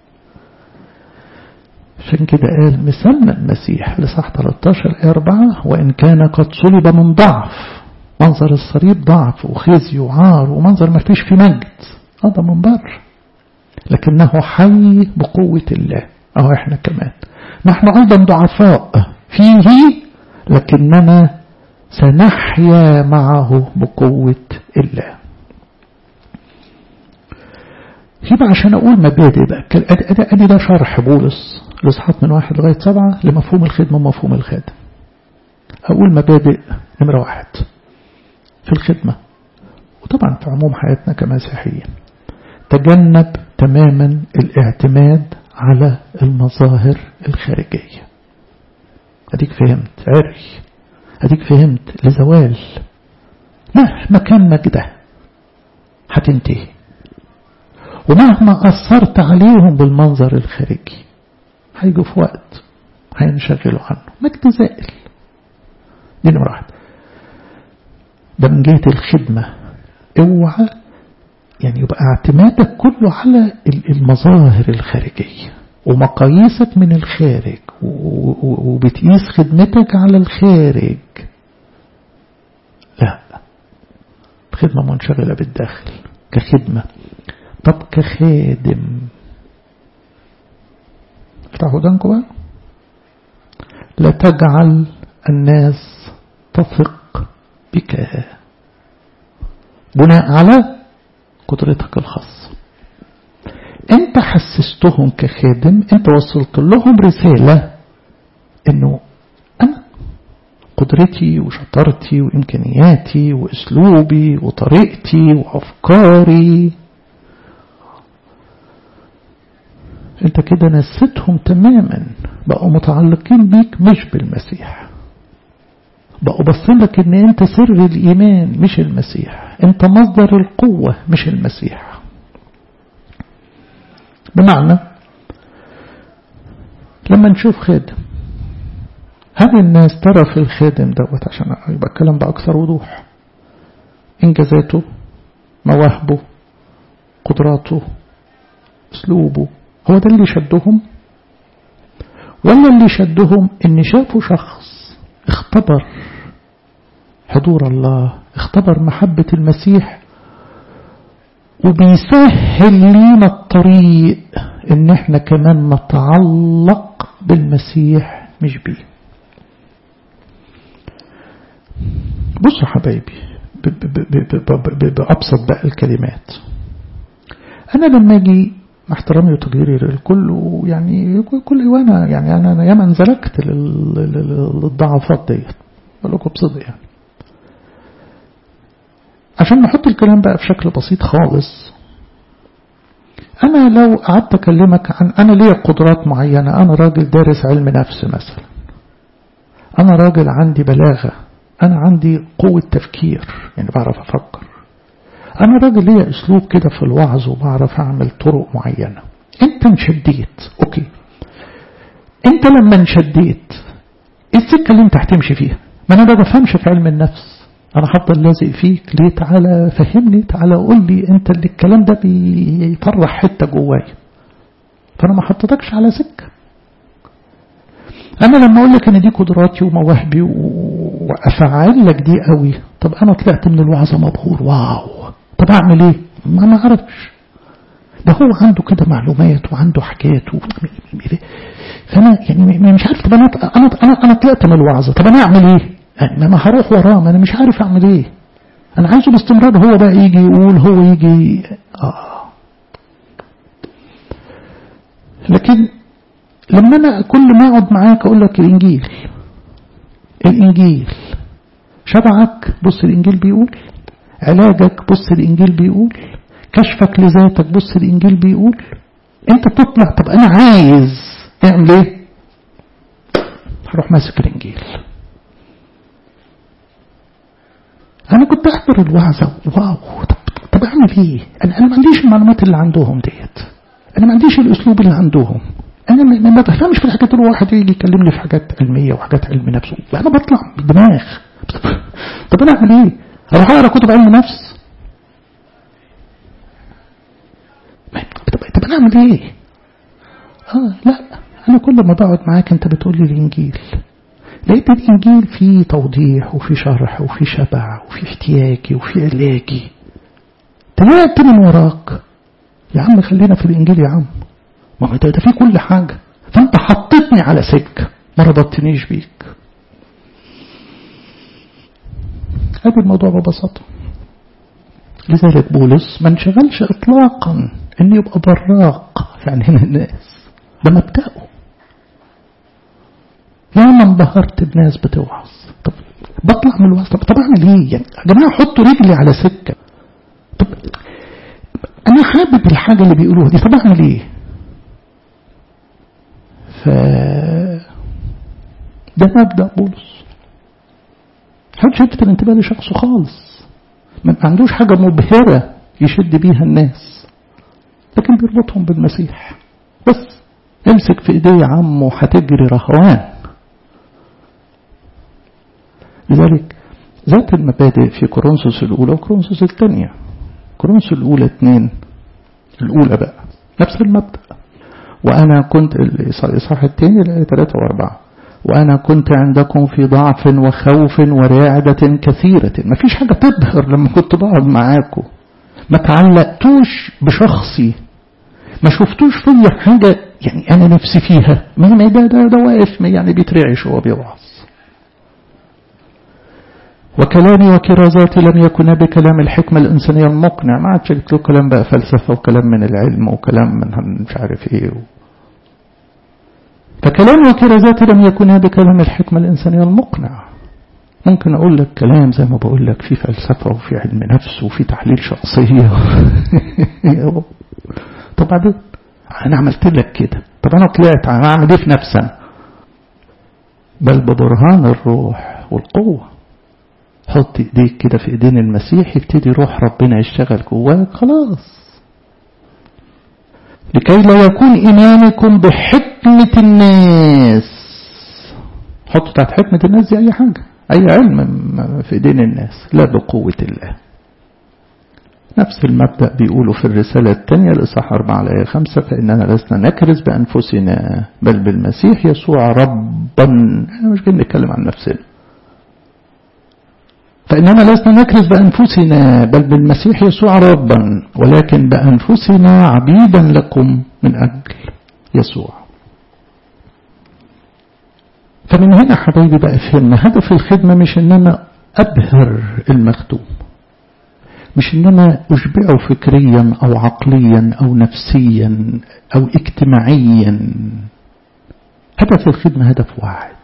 عشان كده قال مسمى المسيح لصح 13 آية 4 وإن كان قد صلب من ضعف منظر الصليب ضعف وخزي وعار ومنظر ما فيش في مجد هذا من بر لكنه حي بقوة الله أو إحنا كمان نحن أيضا ضعفاء فيه لكننا سنحيا معه بقوة الله يبقى عشان أقول مبادئ بقى أدي ده شرح بولس لصحات من واحد لغاية سبعة لمفهوم الخدمة ومفهوم الخادم أقول مبادئ نمرة واحد في الخدمة وطبعا في عموم حياتنا كمسيحيين تجنب تماما الاعتماد على المظاهر الخارجية أديك فهمت عري أديك فهمت لزوال مهما كان مجده هتنتهي ومهما أثرت عليهم بالمنظر الخارجي هيجوا في وقت هينشغلوا عنه مجد زائل دي نمرة واحد ده من جهة الخدمة اوعى يعني يبقى اعتمادك كله على المظاهر الخارجية ومقاييسك من الخارج وبتقيس خدمتك على الخارج لا خدمة منشغلة بالداخل كخدمة طب كخادم افتحوا ودانكم بقى لا تجعل الناس تثق بك بناء على قدرتك الخاصة انت حسستهم كخادم انت وصلت لهم رسالة انه انا قدرتي وشطارتي وامكانياتي واسلوبي وطريقتي وافكاري انت كده نسيتهم تماما بقوا متعلقين بيك مش بالمسيح بقوا بصلك ان انت سر الايمان مش المسيح انت مصدر القوة مش المسيح بمعنى لما نشوف خادم هل الناس ترى في الخادم دوت عشان يبقى الكلام بأكثر وضوح إنجازاته مواهبه قدراته أسلوبه هو ده اللي شدهم ولا اللي شدهم ان شافوا شخص اختبر حضور الله اختبر محبة المسيح وبيسهل لينا الطريق ان احنا كمان نتعلق بالمسيح مش بيه بصوا حبايبي بأبسط بقى الكلمات أنا لما أجي مع احترامي وتقديري للكل ويعني كل وانا يعني انا ياما انزلكت للضعفات ديت بقول لكم بصدق يعني عشان نحط الكلام بقى في شكل بسيط خالص انا لو قعدت اكلمك عن انا ليا قدرات معينه انا راجل دارس علم نفس مثلا انا راجل عندي بلاغه انا عندي قوه تفكير يعني بعرف افكر أنا راجل ليا أسلوب كده في الوعظ وبعرف أعمل طرق معينة أنت انشديت أوكي أنت لما انشديت إيه السكة اللي أنت هتمشي فيها ما أنا ما بفهمش في علم النفس أنا هفضل لازق فيك ليه تعالى فهمني تعالى قول لي أنت اللي الكلام ده بيفرح حتة جوايا فأنا ما حطيتكش على سكة أنا لما أقول لك أن دي قدراتي ومواهبي وأفعل لك دي قوي طب أنا طلعت من الوعظة مبهور واو طب أعمل إيه ما ما أعرفش ده هو عنده كده معلومات وعنده حاجات و... فأنا يعني مش عارف طب أنا أنا أنا, أنا طلعت من الوعظة طب أنا أعمل إيه يعني ما هروح وراه ما أنا مش عارف أعمل إيه أنا عايزه باستمرار هو بقى يجي يقول هو يجي آه لكن لما أنا كل ما أقعد معاك أقول لك الإنجيل الإنجيل شبعك بص الإنجيل بيقول علاجك بص الإنجيل بيقول كشفك لذاتك بص الإنجيل بيقول أنت تطلع طب أنا عايز اعمل إيه هروح ماسك الإنجيل أنا كنت أحضر الوعظة واو طب, طب أعمل إيه أنا, أنا ما عنديش المعلومات اللي عندهم ديت أنا ما عنديش الأسلوب اللي عندهم أنا ما بفهمش في الحاجات اللي واحد يجي يكلمني في حاجات علمية وحاجات علم نفس أنا بطلع بدماغ طب أنا أعمل إيه؟ أروح أقرأ كتب علم نفس طب, طب أنا أعمل إيه؟ آه لا أنا كل ما بقعد معاك أنت بتقول لي الإنجيل لقيت الإنجيل فيه توضيح وفيه شرح وفيه شبع وفيه احتياجي وفيه علاجي طلعت من وراك يا عم خلينا في الإنجيل يا عم ما هو ده, ده فيه كل حاجة فأنت حطيتني على سكة ما ربطتنيش بيك هذا الموضوع ببساطة لذلك بولس ما انشغلش إطلاقا أن يبقى براق في عينين الناس ده مبدأه ياما انبهرت بناس بتوعظ طب بطلع من الوعظ طب, طب اعمل ايه يعني يا جماعه حطوا رجلي على سكه طب انا حابب الحاجه اللي بيقولوها دي طب اعمل ايه ف ده مبدا بولس محدش يلفت الانتباه لشخصه خالص ما عندوش حاجه مبهره يشد بيها الناس لكن بيربطهم بالمسيح بس امسك في ايديه يا عم وهتجري رهوان لذلك ذات المبادئ في كورنثوس الأولى وكورنثوس الثانية كورنثوس الأولى اثنين الأولى بقى نفس المبدأ وأنا كنت الإصحاح الثاني ثلاثة وأربعة وأنا كنت عندكم في ضعف وخوف ورعدة كثيرة ما فيش حاجة تبهر لما كنت بقعد معاكم ما تعلقتوش بشخصي ما شفتوش فيا حاجة يعني أنا نفسي فيها ما ده ده, ده واقف يعني بيترعش وهو بيوعظ وكلامي وكرازاتي لم يكن بكلام الحكمة الإنسانية المقنع ما عادش جبت له كلام بقى فلسفة وكلام من العلم وكلام من مش عارف إيه فكلامي وكرازاتي لم يكن بكلام الحكمة الإنسانية المقنع ممكن أقول لك كلام زي ما بقول لك في فلسفة وفي علم نفس وفي تحليل شخصية طب بعدين أنا عملت لك كده طب أنا طلعت أعمل إيه في نفسي بل ببرهان الروح والقوة حط ايديك كده في ايدين المسيح يبتدي روح ربنا يشتغل جواك خلاص لكي لا يكون ايمانكم بحكمة الناس حطوا تحت حكمة الناس دي اي حاجة اي علم في ايدين الناس لا بقوة الله نفس المبدأ بيقولوا في الرسالة الثانية الإصحاح 4 على 5 فإننا لسنا نكرز بأنفسنا بل بالمسيح يسوع ربا مش جايين نتكلم عن نفسنا فإننا لسنا نكرز بأنفسنا بل بالمسيح يسوع ربا ولكن بأنفسنا عبيدا لكم من أجل يسوع فمن هنا حبايبي بقى فهمنا هدف الخدمة مش إن أنا أبهر المخدوم مش إن أنا أشبعه فكريا أو عقليا أو نفسيا أو اجتماعيا هدف الخدمة هدف واحد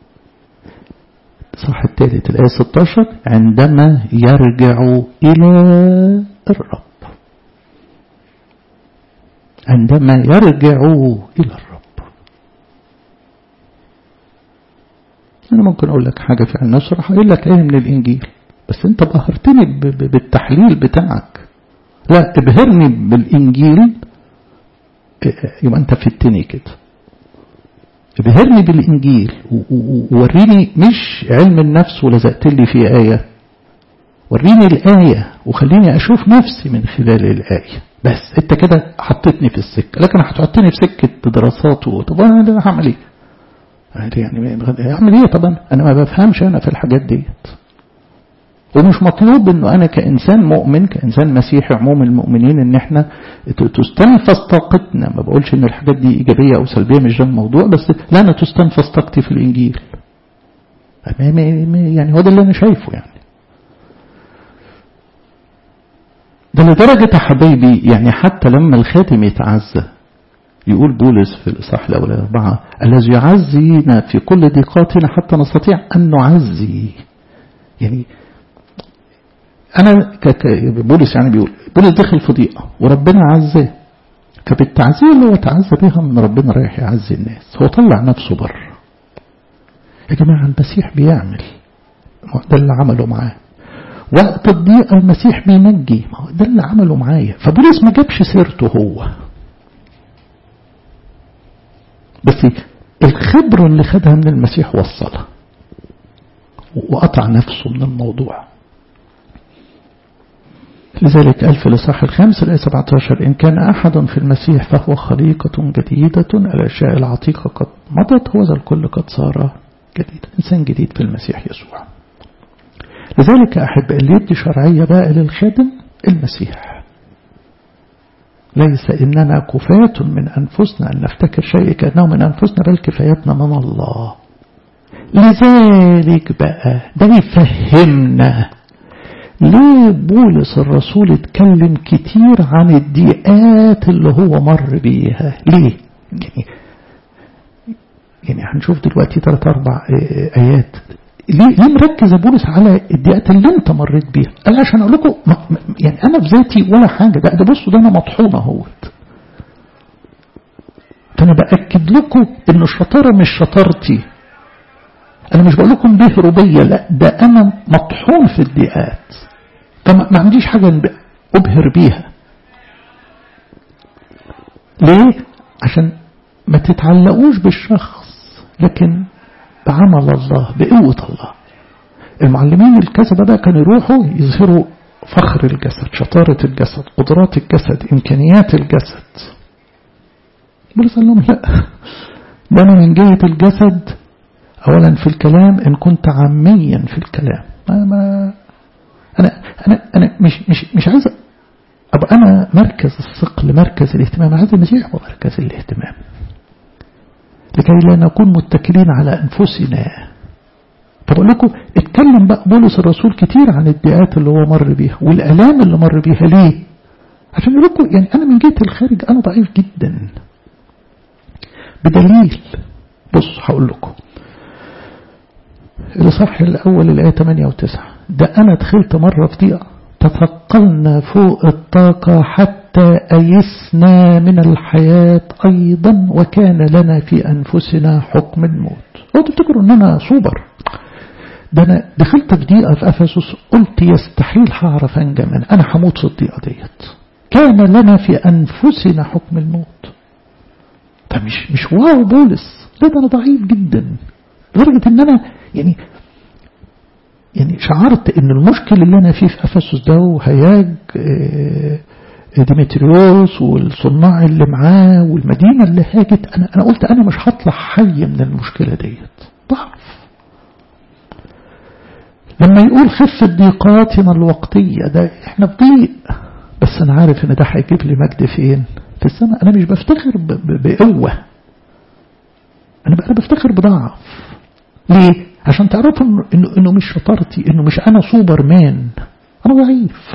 الصح الثالث الآية 16 عندما يرجع إلى الرب عندما يرجع إلى الرب أنا ممكن أقول لك حاجة في النصر هقول لك إيه من الإنجيل بس أنت بهرتني بالتحليل بتاعك لا ابهرني بالإنجيل يبقى أنت فتني كده ابهرني بالإنجيل ووريني مش علم النفس ولزقت لي في آية وريني الآية وخليني أشوف نفسي من خلال الآية بس أنت كده حطيتني في السكة لكن هتحطني في سكة دراسات طب أنا هعمل إيه؟ يعني أعمل إيه طبعا أنا ما بفهمش أنا في الحاجات ديت ومش مطلوب انه انا كانسان مؤمن كانسان مسيحي عموم المؤمنين ان احنا تستنفذ طاقتنا ما بقولش ان الحاجات دي ايجابيه او سلبيه مش ده الموضوع بس لا انا تستنفذ طاقتي في الانجيل يعني هو ده اللي انا شايفه يعني ده لدرجة يا حبايبي يعني حتى لما الخاتم يتعزى يقول بولس في الإصحاح الأول أربعة الذي يعزينا في كل ضيقاتنا حتى نستطيع أن نعزي يعني أنا بولس يعني بيقول بولس دخل في ضيقة وربنا عزاه فبالتعزية اللي هو تعزى بها من ربنا رايح يعزي الناس هو طلع نفسه بره يا جماعة المسيح بيعمل ده اللي عمله معاه وقت الضيقة المسيح بينجي ما هو ده اللي عمله معايا فبولس ما جابش سيرته هو بس الخبرة اللي خدها من المسيح وصلها وقطع نفسه من الموضوع لذلك قال في الإصحاح الخامس الآية 17 إن كان أحد في المسيح فهو خليقة جديدة الأشياء العتيقة قد مضت هو ذا الكل قد صار جديد إنسان جديد في المسيح يسوع لذلك أحب اللي يدي شرعية بقى للخادم المسيح ليس إننا كفاة من أنفسنا أن نفتكر شيء كأنه من أنفسنا بل كفايتنا من الله لذلك بقى ده يفهمنا ليه بولس الرسول اتكلم كتير عن الضيقات اللي هو مر بيها ليه يعني يعني هنشوف دلوقتي ثلاث اربع ايات ليه ليه مركز بولس على الضيقات اللي انت مريت بيها قال عشان اقول لكم يعني انا في ذاتي ولا حاجه ده ده بصوا ده انا مطحون اهوت فانا باكد لكم ان الشطاره مش شطارتي انا مش بقول لكم بهروا بيا لا ده انا مطحون في الضيقات فما ما عنديش حاجة أبهر بيها ليه؟ عشان ما تتعلقوش بالشخص لكن بعمل الله بقوة الله المعلمين الكذبة بقى كانوا يروحوا يظهروا فخر الجسد شطارة الجسد قدرات الجسد إمكانيات الجسد بولس قال لهم لا ده أنا من جهة الجسد أولا في الكلام إن كنت عاميا في الكلام ما ما أنا أنا أنا مش مش مش عايز أبقى أنا مركز الثقل مركز الاهتمام عايز المسيح هو مركز الاهتمام لكي لا نكون متكلين على أنفسنا فبقول لكم اتكلم بقى بولس الرسول كتير عن الدقات اللي هو مر بيها والآلام اللي مر بيها ليه عشان يقول لكم يعني أنا من جهة الخارج أنا ضعيف جدا بدليل بص هقول لكم الإصحاح الأول الآية 8 و 9 ده أنا دخلت مرة في ضيقة تثقلنا فوق الطاقة حتى أيسنا من الحياة أيضا وكان لنا في أنفسنا حكم الموت هو تفتكروا أن أنا صوبر ده أنا دخلت في ضيقة في أفسس قلت يستحيل هعرف أنجى من أنا هموت في الضيقة ديت كان لنا في أنفسنا حكم الموت ده مش مش واو بولس لا ده أنا ضعيف جدا لدرجة أن أنا يعني يعني شعرت ان المشكل اللي انا فيه في افسس ده وهياج ديمتريوس والصناع اللي معاه والمدينه اللي هاجت انا انا قلت انا مش هطلع حي من المشكله ديت ضعف لما يقول خف ضيقاتنا الوقتيه ده احنا في ضيق بس انا عارف ان ده هيجيب لي مجد فين في السماء انا مش بفتخر بقوه انا انا بفتخر بضعف ليه عشان تعرفوا إنه, إنه, إنه مش شطارتي إنه مش أنا سوبر مان أنا ضعيف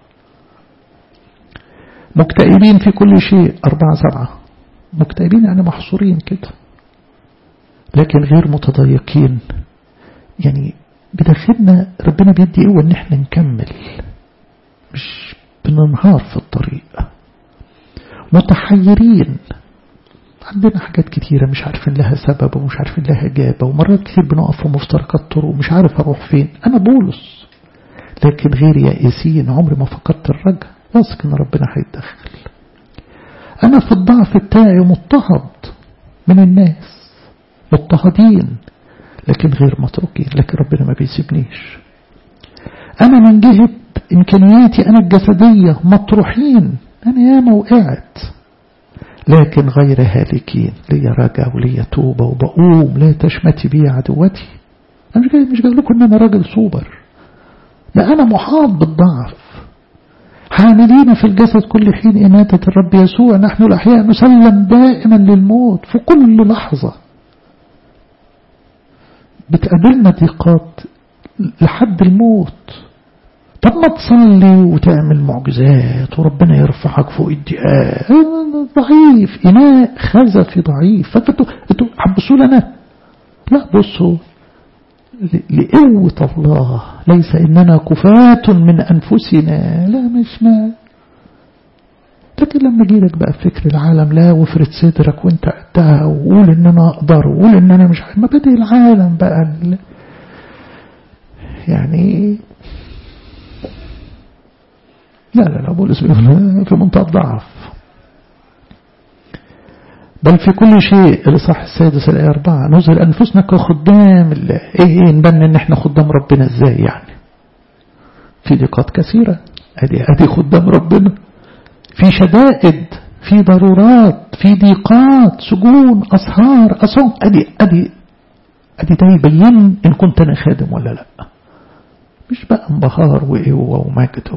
مكتئبين في كل شيء أربعة سبعة مكتئبين يعني محصورين كده لكن غير متضايقين يعني بداخلنا ربنا بيدي قوة إن احنا نكمل مش بننهار في الطريق متحيرين عندنا حاجات كتيرة مش عارفين لها سبب ومش عارفين لها إجابة ومرات كتير بنقف في مفترقات طرق ومش عارف أروح فين أنا بولس لكن غير يائسين عمري ما فكرت الرجع واثق إن ربنا هيتدخل أنا في الضعف بتاعي مضطهد من الناس مضطهدين لكن غير متروكين لكن ربنا ما بيسيبنيش أنا من جهة إمكانياتي أنا الجسدية مطروحين أنا ياما وقعت لكن غير هالكين لي رجا ولي توبة وبقوم لا تشمتي بي عدوتي أنا مش جاي مش جاي لكم إن أنا راجل سوبر لا أنا محاط بالضعف حاملين في الجسد كل حين إماتة الرب يسوع نحن الأحياء نسلم دائما للموت في كل لحظة بتقابلنا ضيقات لحد الموت طب ما تصلي وتعمل معجزات وربنا يرفعك فوق الدقاء ضعيف إناء خزفي ضعيف فانتوا انتوا حبسوا لنا لا بصوا لقوة الله ليس إننا كفاة من أنفسنا لا مش ما لكن لما جيلك بقى فكر العالم لا وافرد صدرك وانت قدها وقول ان انا اقدر وقول ان انا مش مبادئ العالم بقى يعني لا لا لا بولس بيقول في منتهى الضعف بل في كل شيء الإصحاح السادس الآية أربعة نظهر أنفسنا كخدام الله إيه إيه نبني إن إحنا خدام ربنا إزاي يعني في ضيقات كثيرة أدي أدي خدام ربنا في شدائد في ضرورات في ضيقات سجون أسهار أصوم أدي أدي أدي ده يبين إن كنت أنا خادم ولا لأ مش بقى انبهار وقوة ومجد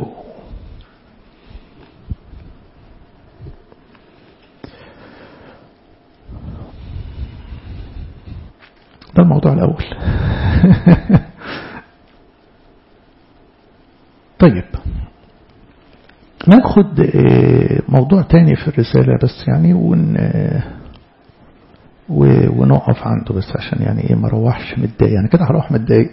ده الموضوع الأول طيب ناخد موضوع تاني في الرسالة بس يعني ون ونقف عنده بس عشان يعني ايه ما اروحش متضايق يعني كده هروح متضايق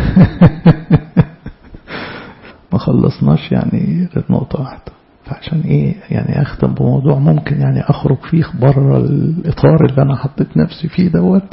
ما خلصناش يعني غير نقطة واحدة فعشان ايه يعني اختم بموضوع ممكن يعني اخرج فيه بره الاطار اللي انا حطيت نفسي فيه دوت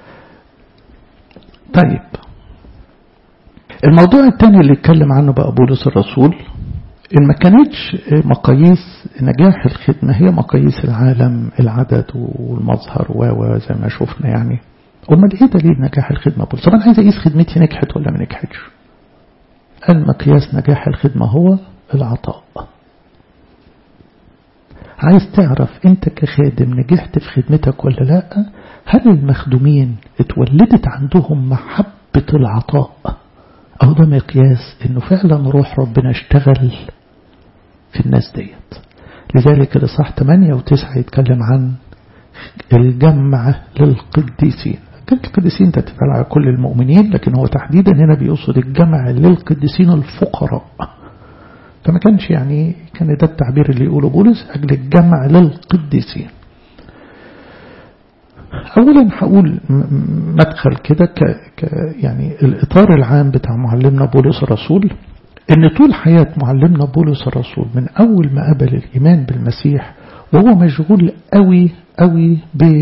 طيب الموضوع الثاني اللي اتكلم عنه بقى بولس الرسول إن ما كانتش مقاييس نجاح الخدمة هي مقاييس العالم العدد والمظهر و زي ما شفنا يعني امال ايه دليل نجاح الخدمة بولس طب انا عايز اقيس خدمتي نجحت ولا ما نجحتش قال مقياس نجاح الخدمة هو العطاء عايز تعرف انت كخادم نجحت في خدمتك ولا لا هل المخدومين اتولدت عندهم محبة العطاء او ده مقياس انه فعلا روح ربنا اشتغل في الناس ديت لذلك الإصحاح 8 و9 يتكلم عن الجمع للقديسين كلمة القديسين تتفعل على كل المؤمنين لكن هو تحديدا هنا بيقصد الجمع للقديسين الفقراء فما كانش يعني كان ده التعبير اللي يقوله بولس أجل الجمع للقديسين أولا هقول مدخل كده ك يعني الإطار العام بتاع معلمنا بولس الرسول ان طول حياة معلمنا بولس الرسول من اول ما قبل الايمان بالمسيح وهو مشغول قوي قوي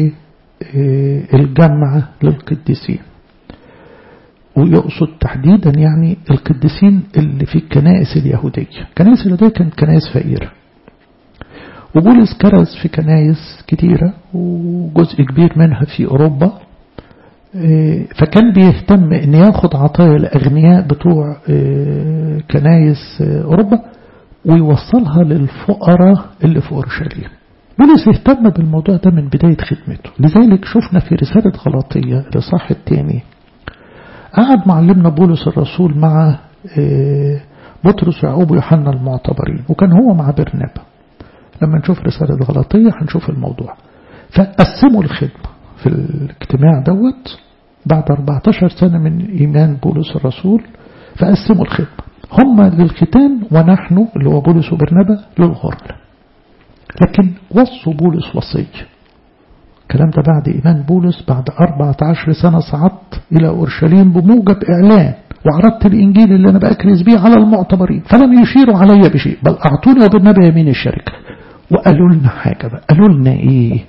بالجمع للقديسين ويقصد تحديدا يعني القديسين اللي في الكنائس اليهودية الكنائس اليهودية كانت كنائس فقيرة وبولس كرز في كنائس كتيرة وجزء كبير منها في أوروبا فكان بيهتم ان ياخد عطايا الاغنياء بتوع كنايس اوروبا ويوصلها للفقراء اللي في اورشليم بولس اهتم بالموضوع ده من بداية خدمته لذلك شفنا في رسالة غلطية لصح التاني قعد معلمنا بولس الرسول مع بطرس ويعقوب ويوحنا المعتبرين وكان هو مع برنابا لما نشوف رسالة غلطية هنشوف الموضوع فقسموا الخدمة في الاجتماع دوت بعد 14 سنة من إيمان بولس الرسول فقسموا الخدمة هم للختان ونحن اللي هو بولس وبرنابا للغرل لكن وصوا بولس وصية الكلام ده بعد إيمان بولس بعد 14 سنة صعدت إلى أورشليم بموجب إعلان وعرضت الإنجيل اللي أنا بأكرز بيه على المعتبرين فلم يشيروا علي بشيء بل أعطوني وبرنابا يمين الشركة وقالوا لنا حاجة بقى قالوا لنا إيه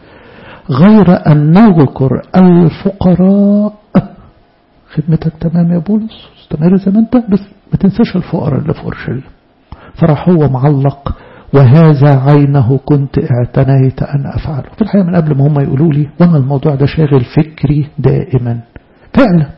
غير أن نذكر الفقراء خدمتك تمام يا بولس استمر زي ما انت بس ما تنساش الفقراء اللي في أورشليم فراح هو معلق وهذا عينه كنت اعتنيت أن أفعله في الحقيقة من قبل ما هم يقولوا لي وأنا الموضوع ده شاغل فكري دائما فعلا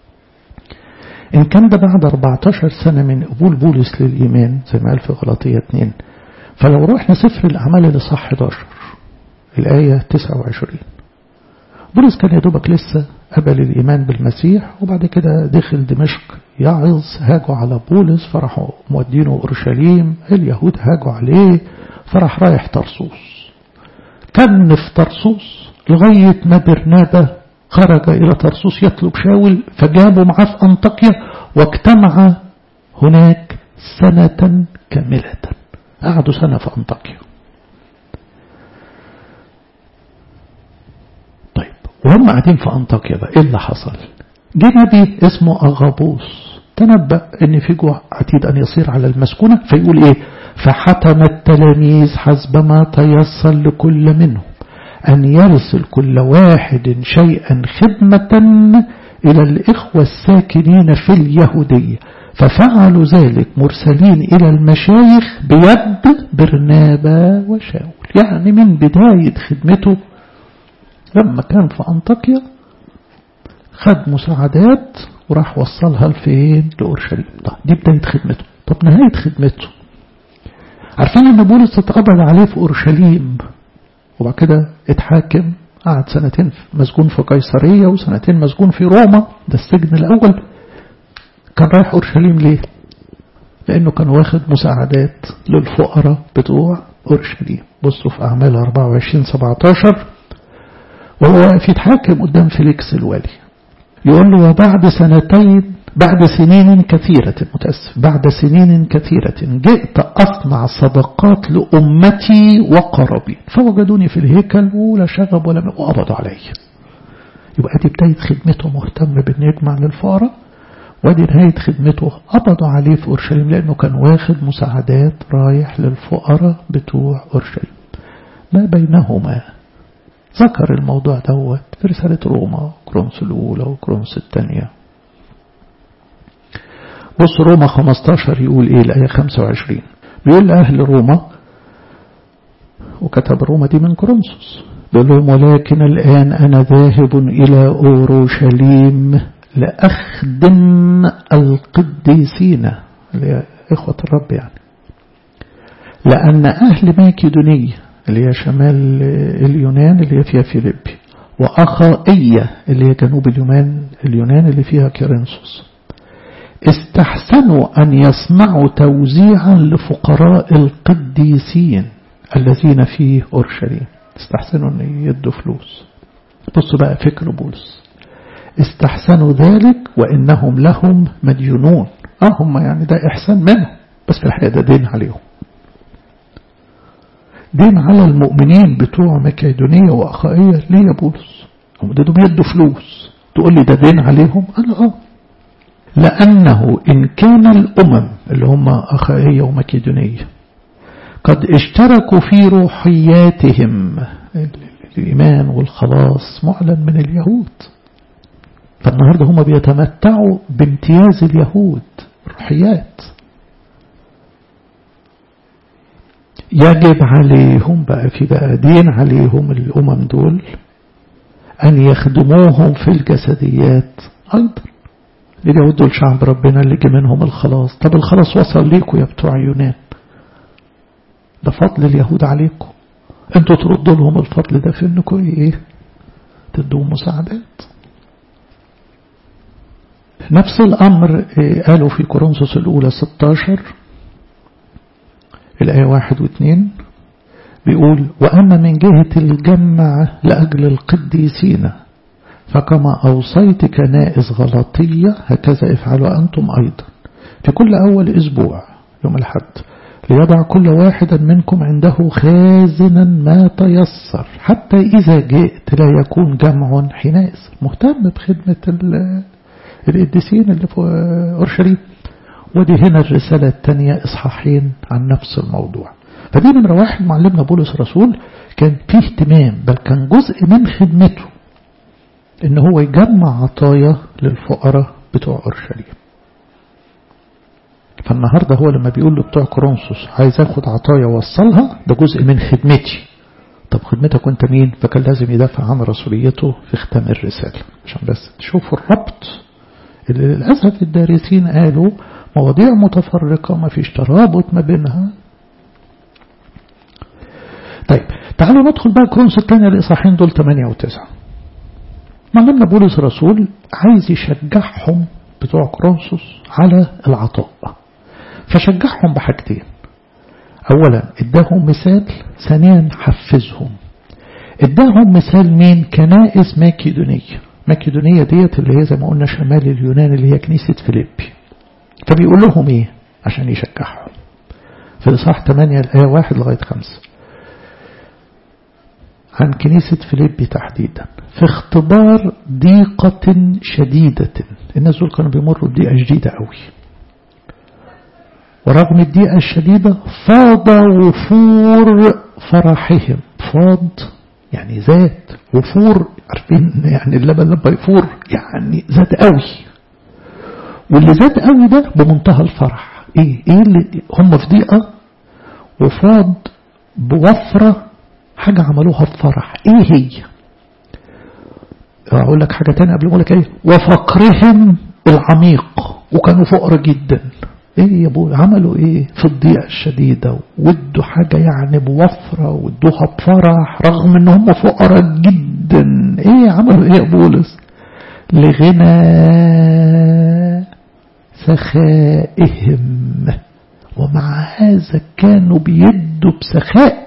إن كان ده بعد 14 سنة من قبول بولس للإيمان زي ما قال في غلطية 2 فلو رحنا سفر الأعمال اللي صح 11 الآية 29 بولس كان يدوبك لسه قبل الإيمان بالمسيح وبعد كده دخل دمشق يعظ هاجوا على بولس فرحوا مودينه أورشليم اليهود هاجوا عليه فرح رايح طرسوس كان في طرسوس لغاية ما برنابا خرج إلى طرسوس يطلب شاول فجابوا معاه في أنطاكيا واجتمع هناك سنة كاملة قعدوا سنة في أنطاكيا وهم قاعدين في أنطاكيا بقى إيه اللي حصل جه نبي اسمه أغابوس تنبأ ان في جوع عتيد أن يصير على المسكونة فيقول إيه فحتم التلاميذ حسب ما تيسر لكل منهم أن يرسل كل واحد شيئا خدمة إلى الإخوة الساكنين في اليهودية ففعلوا ذلك مرسلين إلى المشايخ بيد برنابا وشاول يعني من بداية خدمته لما كان في أنطاكيا خد مساعدات وراح وصلها لفين لأورشليم طب دي بداية خدمته طب نهاية خدمته عارفين ان بولس اتقبض عليه في أورشليم وبعد كده اتحاكم قعد سنتين مسجون في قيصرية وسنتين مسجون في روما ده السجن الأول كان رايح أورشليم ليه لأنه كان واخد مساعدات للفقراء بتوع أورشليم بصوا في أعمال 24 17 وهو واقف يتحاكم قدام فيليكس الوالي يقول له وبعد سنتين بعد سنين كثيرة متأسف بعد سنين كثيرة جئت أصنع صدقات لأمتي وقربي فوجدوني في الهيكل ولا شغب ولا وقبضوا علي يبقى دي بداية خدمته مهتم بأن يجمع للفقراء ودي نهاية خدمته قبضوا عليه في أورشليم لأنه كان واخد مساعدات رايح للفقراء بتوع أورشليم ما بينهما ذكر الموضوع دوت في رسالة روما كرونس الأولى وكرونس الثانية بص روما 15 يقول إيه الآية 25 بيقول لأهل روما وكتب روما دي من كرونسوس بيقول لهم ولكن الآن أنا ذاهب إلى أورشليم لأخدم القديسين إخوة الرب يعني لأن أهل ماكدونية اللي هي شمال اليونان اللي هي فيها فيليبي وأخائية اللي هي جنوب اليونان اليونان اللي فيها كيرنسوس استحسنوا أن يصنعوا توزيعا لفقراء القديسين الذين في أورشليم استحسنوا أن يدوا فلوس بصوا بقى فكر بولس استحسنوا ذلك وإنهم لهم مديونون اه هم يعني ده إحسان منهم بس في الحقيقة ده دين عليهم دين على المؤمنين بتوع مكيدونية وأخائية ليه يا بولس هم ده بيدوا فلوس تقول لي ده دين عليهم أنا اه لأنه إن كان الأمم اللي هم أخائية ومكيدونية قد اشتركوا في روحياتهم الإيمان والخلاص معلن من اليهود فالنهاردة هم بيتمتعوا بامتياز اليهود روحيات يجب عليهم بقى في بقى دين عليهم الأمم دول أن يخدموهم في الجسديات أيضا اليهود دول شعب ربنا اللي جه منهم الخلاص طب الخلاص وصل ليكم يا بتوع يونان ده فضل اليهود عليكم انتوا تردوا لهم الفضل ده في انكم ايه تدوا مساعدات نفس الأمر قالوا في كورنثوس الأولى 16 الآية واحد واثنين بيقول وأما من جهة الجمع لأجل القديسين فكما أوصيت كنائس غلطية هكذا افعلوا أنتم أيضا في كل أول أسبوع يوم الحد ليضع كل واحد منكم عنده خازنا ما تيسر حتى إذا جئت لا يكون جمع حينئذ مهتم بخدمة القديسين اللي في أورشليم ودي هنا الرسالة الثانية إصحاحين عن نفس الموضوع فدي نمرة واحد معلمنا بولس الرسول كان فيه اهتمام بل كان جزء من خدمته ان هو يجمع عطايا للفقراء بتوع أورشليم فالنهاردة هو لما بيقول لبتوع كورنثوس عايز اخد عطايا وصلها ده جزء من خدمتي طب خدمتك وانت مين فكان لازم يدافع عن رسوليته في ختام الرسالة عشان بس تشوفوا الربط اللي للأسف الدارسين قالوا مواضيع متفرقة ما فيش ترابط ما بينها طيب تعالوا ندخل بقى كرونس الثانية الإصحاحين دول 8 و 9 معلمنا بولس الرسول عايز يشجعهم بتوع كرونسوس على العطاء فشجعهم بحاجتين أولا اداهم مثال ثانيا حفزهم اداهم مثال مين كنائس ماكيدونية ماكيدونية ديت اللي هي زي ما قلنا شمال اليونان اللي هي كنيسة فيليبي فبيقول لهم ايه عشان يشجعهم في الإصحاح 8 الآية 1 لغاية 5 عن كنيسة فيليبي تحديدا في اختبار ضيقة شديدة الناس دول كانوا بيمروا بضيقة شديدة قوي ورغم الضيقة الشديدة فاض وفور فرحهم فاض يعني زاد وفور عارفين يعني اللبن لما يفور يعني زاد قوي واللي زاد قوي ده بمنتهى الفرح ايه ايه اللي هم في ضيقة وفاض بوفرة حاجة عملوها بفرح ايه هي اقول لك حاجة تانية قبل ما اقول لك ايه وفقرهم العميق وكانوا فقراء جدا ايه يا ابوي عملوا ايه في الضيقة الشديدة ودوا حاجة يعني بوفرة وادوها بفرح رغم ان هم فقراء جدا ايه عملوا ايه يا بولس لغنى سخائهم ومع هذا كانوا بيدوا بسخاء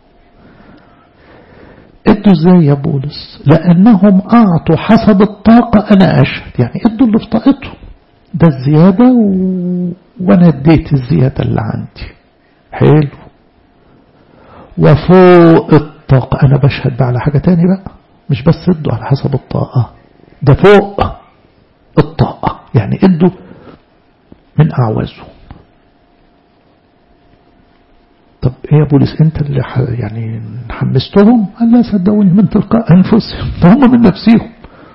ادوا ازاي يا بولس لانهم اعطوا حسب الطاقة انا اشهد يعني ادوا اللي في طاقتهم ده الزيادة و... وانا اديت الزيادة اللي عندي حلو وفوق الطاقة انا بشهد بقى على حاجة تاني بقى مش بس ادوا على حسب الطاقة ده فوق الطاقة يعني ادوا من اعوازهم طب ايه يا بولس انت اللي ح... يعني حمستهم قال لا صدقوني من تلقاء انفسهم فهم من نفسهم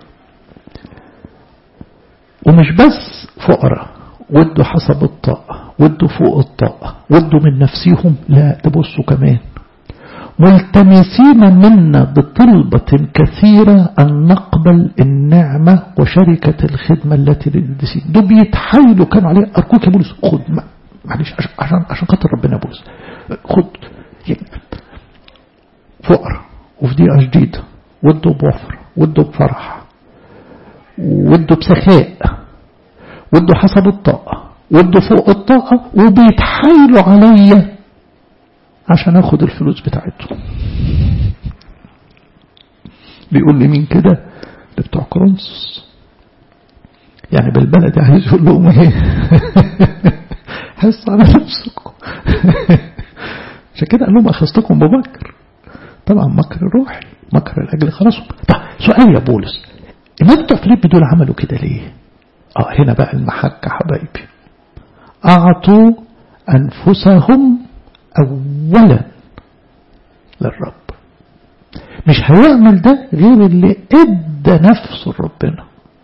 ومش بس فقراء ودوا حسب الطاقة ودوا فوق الطاقة ودوا من نفسهم لا تبصوا كمان ملتمسين منا بطلبة كثيرة أن نقبل النعمة وشركة الخدمة التي للقديسين دول بيتحايلوا كانوا عليه أرجوك يا بولس خد معلش عشان عشان خاطر ربنا بولس خد يعني فقر وفي دقيقة جديدة وده بوفر وده بفرح وده بسخاء وده حسب الطاقة وده فوق الطاقة وبيتحايلوا عليا عشان اخد الفلوس بتاعتهم بيقول لي مين كده بتوع كرونسوس يعني بالبلد عايز يقول لهم ايه حس على نفسكم عشان كده قال لهم اخذتكم بمكر طبعا مكر روحي مكر لاجل خلاصهم طب سؤال يا بولس الناس بتوع فيليب دول عملوا كده ليه اه هنا بقى المحكة حبايبي اعطوا انفسهم اولا للرب مش هيعمل ده غير اللي ادى نفسه لربنا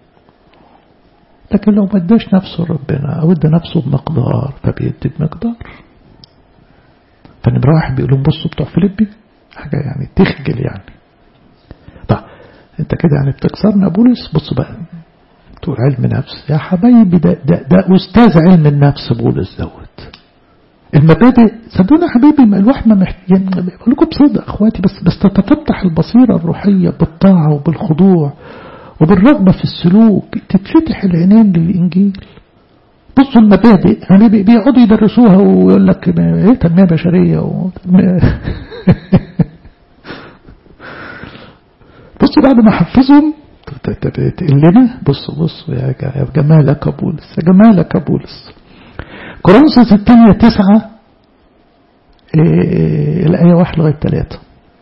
لكن لو ما اداش نفسه لربنا او ادى نفسه بمقدار فبيدي بمقدار فنمرة واحد بيقول لهم بصوا بتوع فيليبي حاجة يعني تخجل يعني طب انت كده يعني بتكسرنا بولس بصوا بقى تقول علم نفس يا حبايبي ده, ده, ده أستاذ علم النفس بولس دوت المبادئ صدقوني يا حبايبي ما الواحد ما محتاج يعني بقول لكم بصدق اخواتي بس بس تتفتح البصيرة الروحية بالطاعة وبالخضوع وبالرغبة في السلوك تتفتح العينين للإنجيل بصوا المبادئ يعني بيقعدوا يدرسوها ويقول لك ايه تنمية بشرية و... بصوا بعد ما حفظهم تقول لنا بصوا بصوا يا جمالك يا بولس يا جمالك يا بولس كورنثوس الثانية تسعة إيه الآية واحد لغاية ثلاثة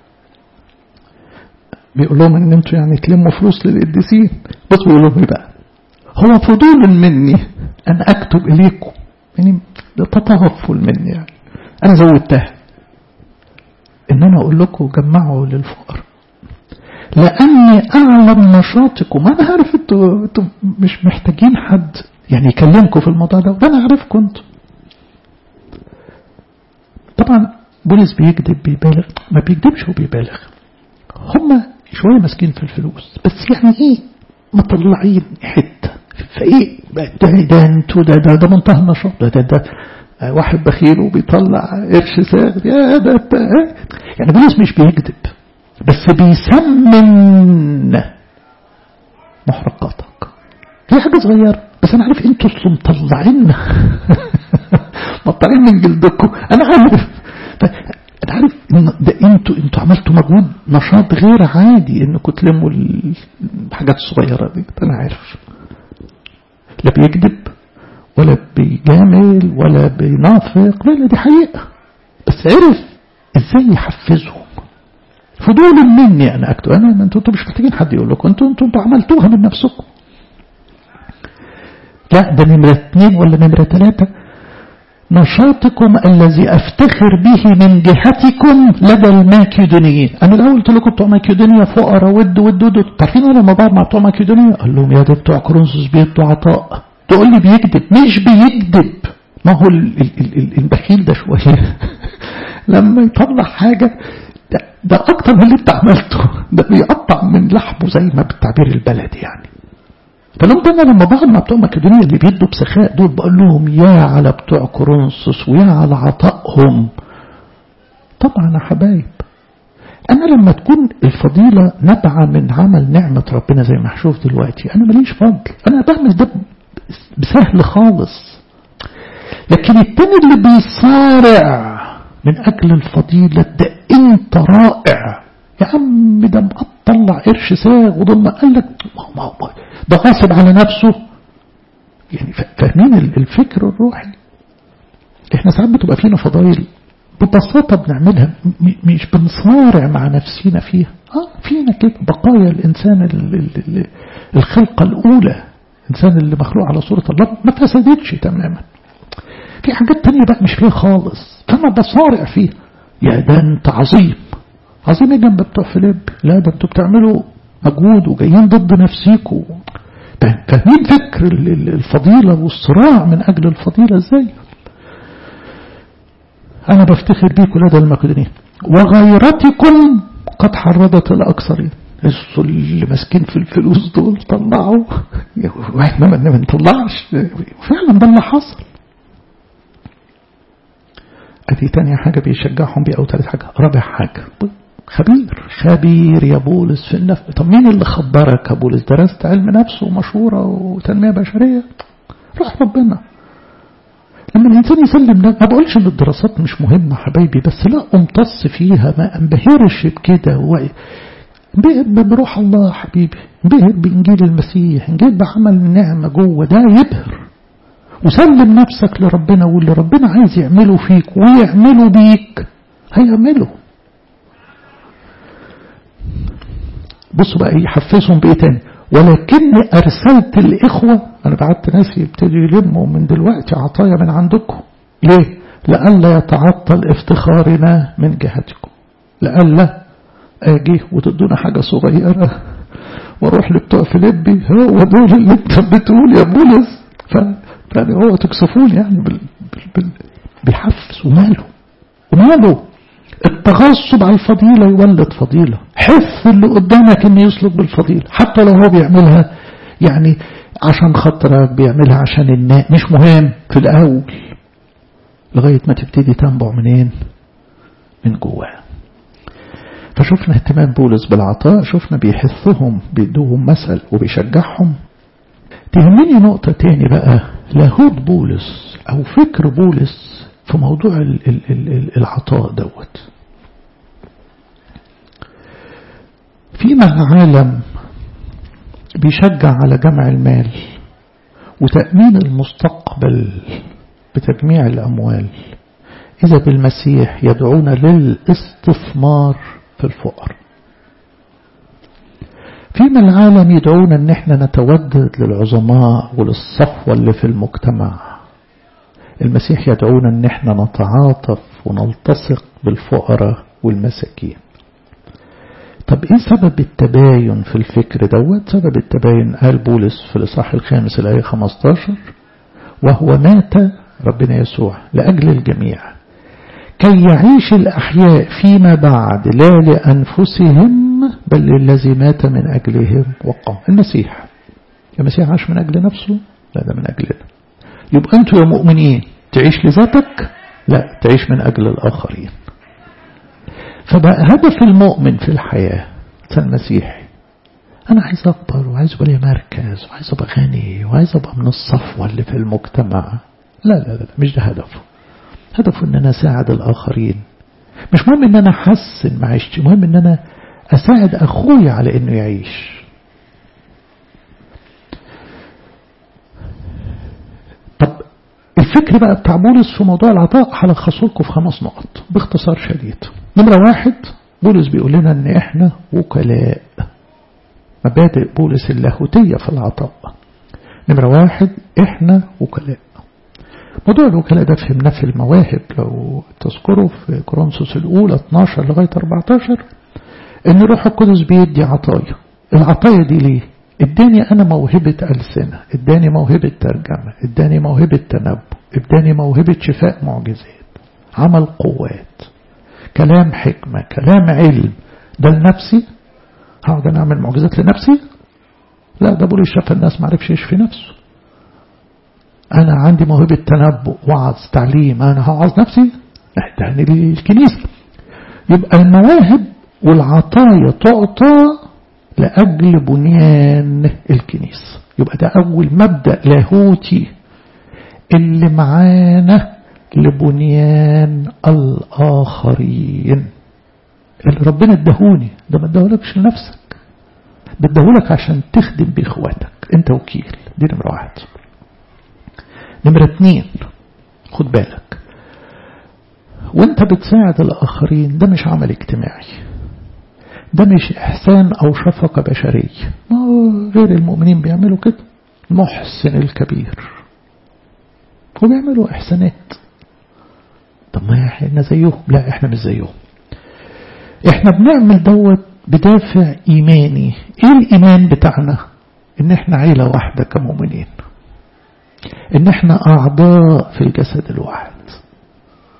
بيقول لهم ان انتوا يعني تلموا فلوس للقديسين بص بيقول لهم ايه بقى هو فضول مني ان اكتب اليكم يعني ده تطفل مني يعني انا زودتها ان انا اقول لكم جمعوا للفقراء لاني اعلم نشاطكم انا عارف انتوا انتوا مش محتاجين حد يعني يكلمكم في الموضوع ده وانا عارفكم انتوا طبعا بولس بيكذب بيبالغ ما بيكذبش وبيبالغ هم شوية ماسكين في الفلوس بس يعني ايه مطلعين حتة فايه ده ده انتوا ده ده, ده منتهى النشاط ده ده, ده واحد بخيل وبيطلع قرش ساغ يا ده, ده يعني بولس مش بيكذب بس بيسمن محرقاتك دي حاجة صغيرة بس انا عارف انتوا اصلا مطلعين مطلعين من جلدكم انا عارف انا عارف ان ده انتوا انتوا عملتوا مجهود نشاط غير عادي انكم تلموا الحاجات الصغيره دي انا عارف لا بيكذب ولا بيجامل ولا بينافق لا لا دي حقيقه بس عرف ازاي يحفزهم فضول مني انا اكتب انا انتوا مش محتاجين حد يقول لكم انتوا انتوا انتوا عملتوها من نفسكم لا ده نمرة اثنين ولا نمرة ثلاثة نشاطكم الذي افتخر به من جهتكم لدى الماكيدونيين انا الاول قلت لكم بتوع ماكيدونيا فقراء ود ود ود عارفين انا لما بقعد مع بتوع ماكيدونيا قال لهم يا ده بتوع كورنثوس بيدوا عطاء تقول لي بيكذب مش بيكذب ما هو البخيل ده شويه لما يطلع حاجه ده, ده اكتر من اللي انت عملته ده بيقطع من لحمه زي ما بالتعبير البلدي يعني فلو ده انا لما بقعد مع بتوع مقدونيا اللي بيدوا بسخاء دول بقول لهم يا على بتوع كورنثوس ويا على عطائهم طبعا يا حبايب انا لما تكون الفضيلة نبعة من عمل نعمة ربنا زي ما هشوف دلوقتي انا ماليش فضل انا بعمل ده بسهل خالص لكن التاني اللي بيصارع من اجل الفضيلة ده انت رائع يا عم ده مطلع قرش ساغ ودول قال لك ما ما ده غاصب على نفسه يعني فاهمين الفكر الروحي احنا ساعات بتبقى فينا فضائل ببساطة بنعملها مش بنصارع مع نفسينا فيها اه فينا كده بقايا الإنسان الخلقة الأولى الإنسان اللي مخلوق على صورة الله ما فسدتش تماما في حاجات تانية بقى مش فيها خالص فأنا بصارع فيها يا ده أنت عظيم عظيم جنب بتوع فيليب لا ده انتوا بتعملوا مجهود وجايين ضد نفسيكم فاهمين فكر الفضيلة والصراع من أجل الفضيلة ازاي أنا بفتخر بيكم لدى المقدونيين وغيرتكم قد حرضت الأكثرين اللي ماسكين في الفلوس دول طلعوا واحنا ما بنطلعش فعلا ده اللي حصل ادي تاني حاجة بيشجعهم بيها او تالت حاجة رابع حاجة خبير خبير يا بولس في النفس طب مين اللي خبرك يا بولس درست علم نفس ومشورة وتنمية بشرية راح ربنا لما الإنسان يسلم ده ما بقولش إن الدراسات مش مهمة حبايبي بس لا أمتص فيها ما انبهرش بكده انبهر بروح الله حبيبي انبهر بإنجيل المسيح انبهر بعمل النعمة جوه ده يبهر وسلم نفسك لربنا واللي ربنا عايز يعمله فيك ويعمله بيك هيعمله بصوا بقى يحفزهم بإيه تاني ولكني أرسلت الإخوة أنا بعت ناس يبتدوا يلموا من دلوقتي عطايا من عندكم ليه؟ لئلا يتعطل افتخارنا من جهتكم لئلا أجي وتدونا حاجة صغيرة واروح لبتوع فيليبي هو دول اللي انت بتقول يا بولس ف يعني هو تكسفون يعني بال... بال... بال... بيحفز وماله وماله التغصب على الفضيلة يولد فضيلة حف اللي قدامك ان يسلك بالفضيلة حتى لو هو بيعملها يعني عشان خاطرك بيعملها عشان الناس مش مهم في الأول لغاية ما تبتدي تنبع منين من جواه فشفنا اهتمام بولس بالعطاء شفنا بيحثهم بيدوهم مثل وبيشجعهم تهمني نقطة تاني بقى لاهوت بولس أو فكر بولس في موضوع ال ال ال العطاء دوت فيما العالم بيشجع على جمع المال وتأمين المستقبل بتجميع الأموال إذا بالمسيح يدعونا للاستثمار في الفقر فيما العالم يدعونا ان احنا نتودد للعظماء وللصفوة اللي في المجتمع المسيح يدعونا ان احنا نتعاطف ونلتصق بالفقراء والمساكين طب ايه سبب التباين في الفكر دوت سبب التباين قال بولس في الاصحاح الخامس الايه 15 وهو مات ربنا يسوع لاجل الجميع كي يعيش الأحياء فيما بعد لا لأنفسهم بل للذي مات من أجلهم وقام المسيح المسيح عاش من أجل نفسه لا ده من أجلنا يبقى أنتوا يا مؤمنين تعيش لذاتك لا تعيش من أجل الآخرين فبقى هدف المؤمن في الحياة المسيحي أنا عايز أكبر وعايز أبقى لي مركز وعايز أبقى غني وعايز أبقى من الصفوة اللي في المجتمع لا لا لا مش ده هدفه هدفه ان انا اساعد الاخرين مش مهم ان انا احسن معيشتي مهم ان انا اساعد اخويا على انه يعيش طب الفكر بقى بتاع بولس في موضوع العطاء هلخصه لكم في خمس نقط باختصار شديد نمرة واحد بولس بيقول لنا ان احنا وكلاء مبادئ بولس اللاهوتية في العطاء نمرة واحد احنا وكلاء موضوع الوكلاء ده فهمناه في المواهب لو تذكروا في كورنثوس الأولى 12 لغاية 14 إن الروح القدس بيدي عطايا العطايا دي ليه؟ اداني أنا موهبة ألسنة اداني موهبة ترجمة اداني موهبة تنبؤ اداني موهبة شفاء معجزات عمل قوات كلام حكمة كلام علم ده لنفسي هقعد أنا أعمل معجزات لنفسي لا ده بولي شاف الناس معرفش يشفي نفسه أنا عندي موهبة تنبؤ وعظ تعليم أنا هوعظ نفسي احتاني للكنيسة يبقى المواهب والعطايا تعطى لأجل بنيان الكنيسة يبقى ده أول مبدأ لاهوتي اللي معانا لبنيان الآخرين اللي ربنا ادهوني ده ما ادهولكش لنفسك ده ادهولك عشان تخدم بإخواتك انت وكيل دي نمرة واحد نمرة اتنين خد بالك وانت بتساعد الآخرين ده مش عمل اجتماعي ده مش إحسان أو شفقة بشرية ما غير المؤمنين بيعملوا كده محسن الكبير وبيعملوا إحسانات طب ما احنا زيهم لا احنا مش زيهم احنا بنعمل دوت بدافع إيماني ايه الإيمان بتاعنا ان احنا عيلة واحدة كمؤمنين ان احنا اعضاء في الجسد الواحد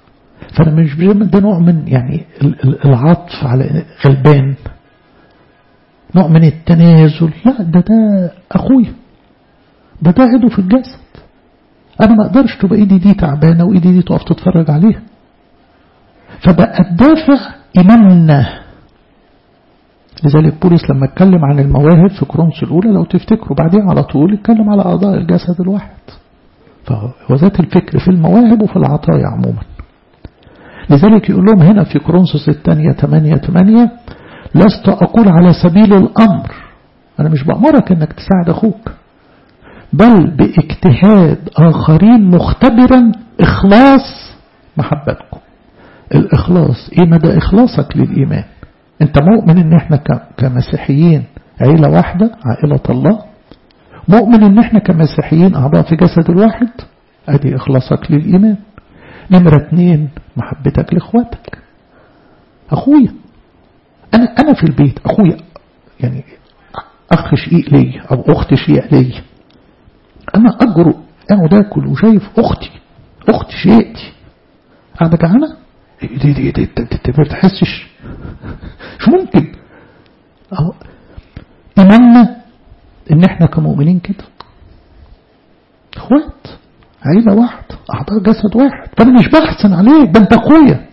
فأنا مش ده نوع من يعني العطف على غلبان نوع من التنازل لا ده ده أخويا ده ده عضو في الجسد أنا ما أقدرش تبقى إيدي دي تعبانة وإيدي دي تقف تتفرج عليها فبقى الدافع إيماننا لذلك بولس لما اتكلم عن المواهب في كورنثوس الأولى لو تفتكروا بعدين على طول اتكلم على أعضاء الجسد الواحد فهو ذات الفكر في المواهب وفي العطايا عموما لذلك يقول لهم هنا في كورنثوس الثانية 8 8 لست أقول على سبيل الأمر أنا مش بأمرك أنك تساعد أخوك بل باجتهاد آخرين مختبرا إخلاص محبتكم الإخلاص إيه مدى إخلاصك للإيمان أنت مؤمن أن إحنا كمسيحيين عيلة واحدة عائلة الله مؤمن أن إحنا كمسيحيين أعضاء في جسد الواحد أدي إخلاصك للإيمان نمرة اتنين محبتك لإخواتك أخويا أنا أنا في البيت أخويا يعني أخ شقيق لي أو أخت شقيق لي أنا أجرؤ أقعد آكل وشايف أختي أختي شقيقتي قاعدة جعانة دي دي دي دي انت ما بتحسش مش ممكن أهو إيماننا إن إحنا كمؤمنين كده إخوات عيلة واحدة أعضاء جسد واحد فأنا مش بحسن عليك ده أنت أخويا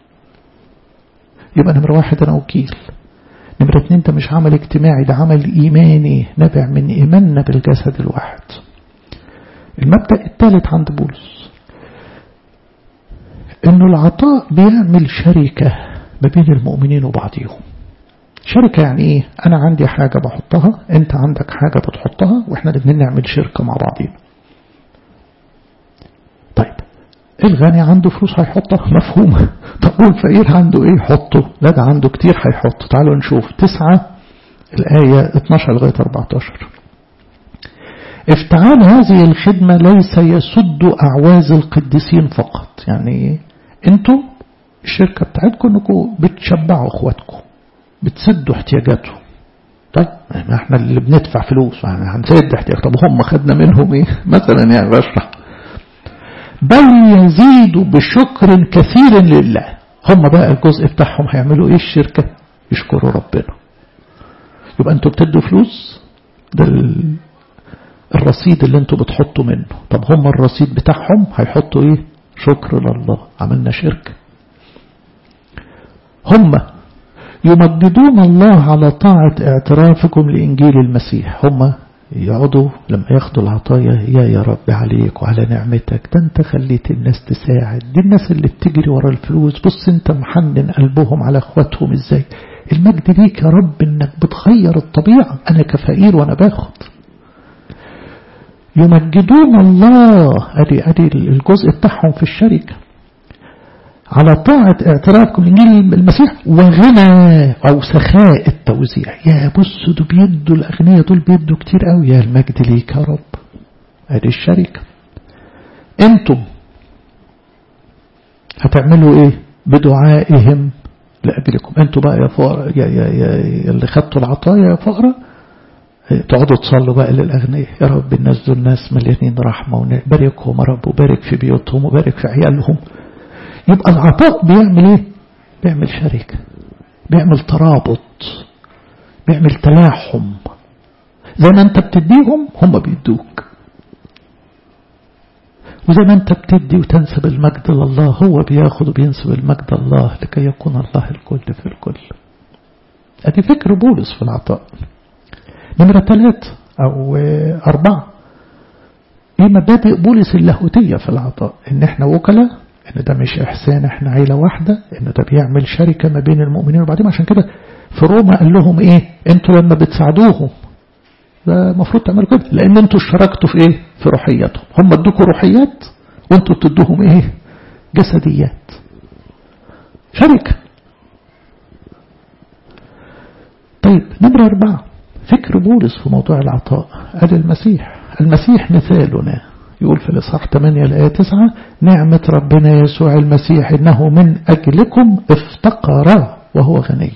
يبقى نمرة واحد أنا وكيل نمرة اتنين ده مش عمل اجتماعي ده عمل إيماني نابع من إيماننا بالجسد الواحد المبدأ الثالث عند بولس انه العطاء بيعمل شركة ما بين المؤمنين وبعضهم شركة يعني ايه انا عندي حاجة بحطها انت عندك حاجة بتحطها واحنا الاثنين نعمل شركة مع بعضين طيب الغني عنده فلوس هيحطها مفهوم طب والفقير عنده ايه يحطه لا ده عنده كتير هيحطه تعالوا نشوف تسعة الآية 12 لغاية 14 افتعال هذه الخدمة ليس يسد أعواز القديسين فقط يعني انتوا الشركة بتاعتكم انكم بتشبعوا اخواتكم بتسدوا احتياجاتهم طيب ما احنا اللي بندفع فلوس هنسد احتياج طب هم خدنا منهم ايه مثلا يعني بشرح بل يزيدوا بشكر كثير لله هم بقى الجزء بتاعهم هيعملوا ايه الشركة يشكروا ربنا يبقى انتوا بتدوا فلوس ده الرصيد اللي انتوا بتحطوا منه طب هم الرصيد بتاعهم هيحطوا ايه شكر لله عملنا شركة هم يمجدون الله على طاعة اعترافكم لإنجيل المسيح هم يقعدوا لما ياخدوا العطايا يا يا رب عليك وعلى نعمتك ده انت خليت الناس تساعد دي الناس اللي بتجري ورا الفلوس بص انت محنن قلبهم على اخواتهم ازاي المجد ليك يا رب انك بتغير الطبيعة انا كفقير وانا باخد يمجدون الله ادي ادي الجزء بتاعهم في الشركة على طاعة اعترافكم لإنجيل المسيح وغنى أو سخاء التوزيع يا بص دول بيدوا الأغنياء دول بيدوا كتير قوي يا المجد ليك يا رب ادي الشركة انتم هتعملوا ايه بدعائهم لأجلكم انتوا بقى يا فقراء يا, يا, يا اللي خدتوا العطايا يا فقراء تقعدوا تصلوا بقى للأغنياء يا رب الناس دول ناس مليانين رحمة وباركهم يا رب وبارك في بيوتهم وبارك في عيالهم يبقى العطاء بيعمل ايه بيعمل شركة بيعمل ترابط بيعمل تلاحم زي ما انت بتديهم هم بيدوك وزي ما انت بتدي وتنسب المجد لله هو بياخد وبينسب المجد الله لكي يكون الله الكل في الكل ادي فكر بولس في العطاء نمرة ثلاث أو أربعة إيه مبادئ بولس اللاهوتية في العطاء إن إحنا وكلاء إن ده مش إحسان إحنا عيلة واحدة إن ده بيعمل شركة ما بين المؤمنين وبعدين عشان كده في روما قال لهم إيه أنتوا لما بتساعدوهم ده المفروض تعملوا كده لأن أنتوا اشتركتوا في إيه في روحياتهم هم ادوكوا روحيات وأنتوا بتدوهم إيه جسديات شركة طيب نمرة أربعة فكر بولس في موضوع العطاء قال المسيح المسيح مثالنا يقول في الإصحاح 8 الآية 9 نعمة ربنا يسوع المسيح إنه من أجلكم افتقر وهو غني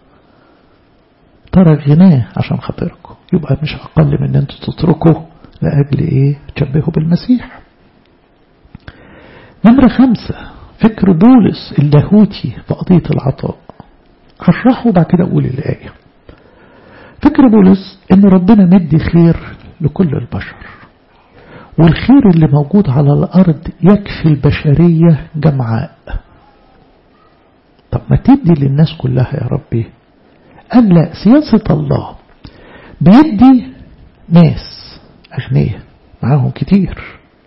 ترى غناه عشان خاطركم يبقى مش أقل من أن أنتوا تتركوا لأجل إيه تشبهوا بالمسيح نمرة خمسة فكر بولس اللاهوتي في قضية العطاء هشرحه بعد كده أقول الآية فكر بولس إن ربنا مدي خير لكل البشر والخير اللي موجود على الأرض يكفي البشرية جمعاء طب ما تدي للناس كلها يا ربي قال لا سياسة الله بيدي ناس أغنياء معاهم كتير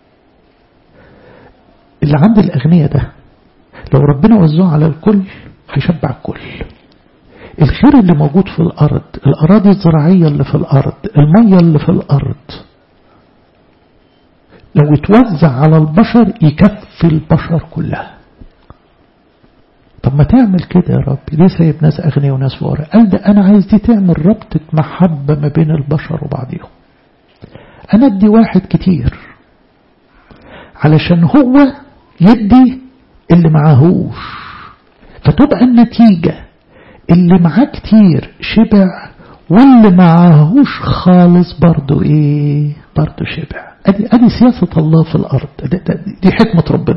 اللي عند الأغنياء ده لو ربنا وزعه على الكل هيشبع الكل الخير اللي موجود في الأرض الأراضي الزراعية اللي في الأرض المية اللي في الأرض لو اتوزع على البشر يكفي البشر كلها طب ما تعمل كده يا رب ليه سايب ناس أغنياء وناس فقراء قال ده أنا عايز دي تعمل ربطة محبة ما بين البشر وبعضهم أنا أدي واحد كتير علشان هو يدي اللي معاهوش فتبقى النتيجة اللي معاه كتير شبع واللي معاهوش خالص برضو ايه برضو شبع ادي, أدي سياسة الله في الارض دي حكمة ربنا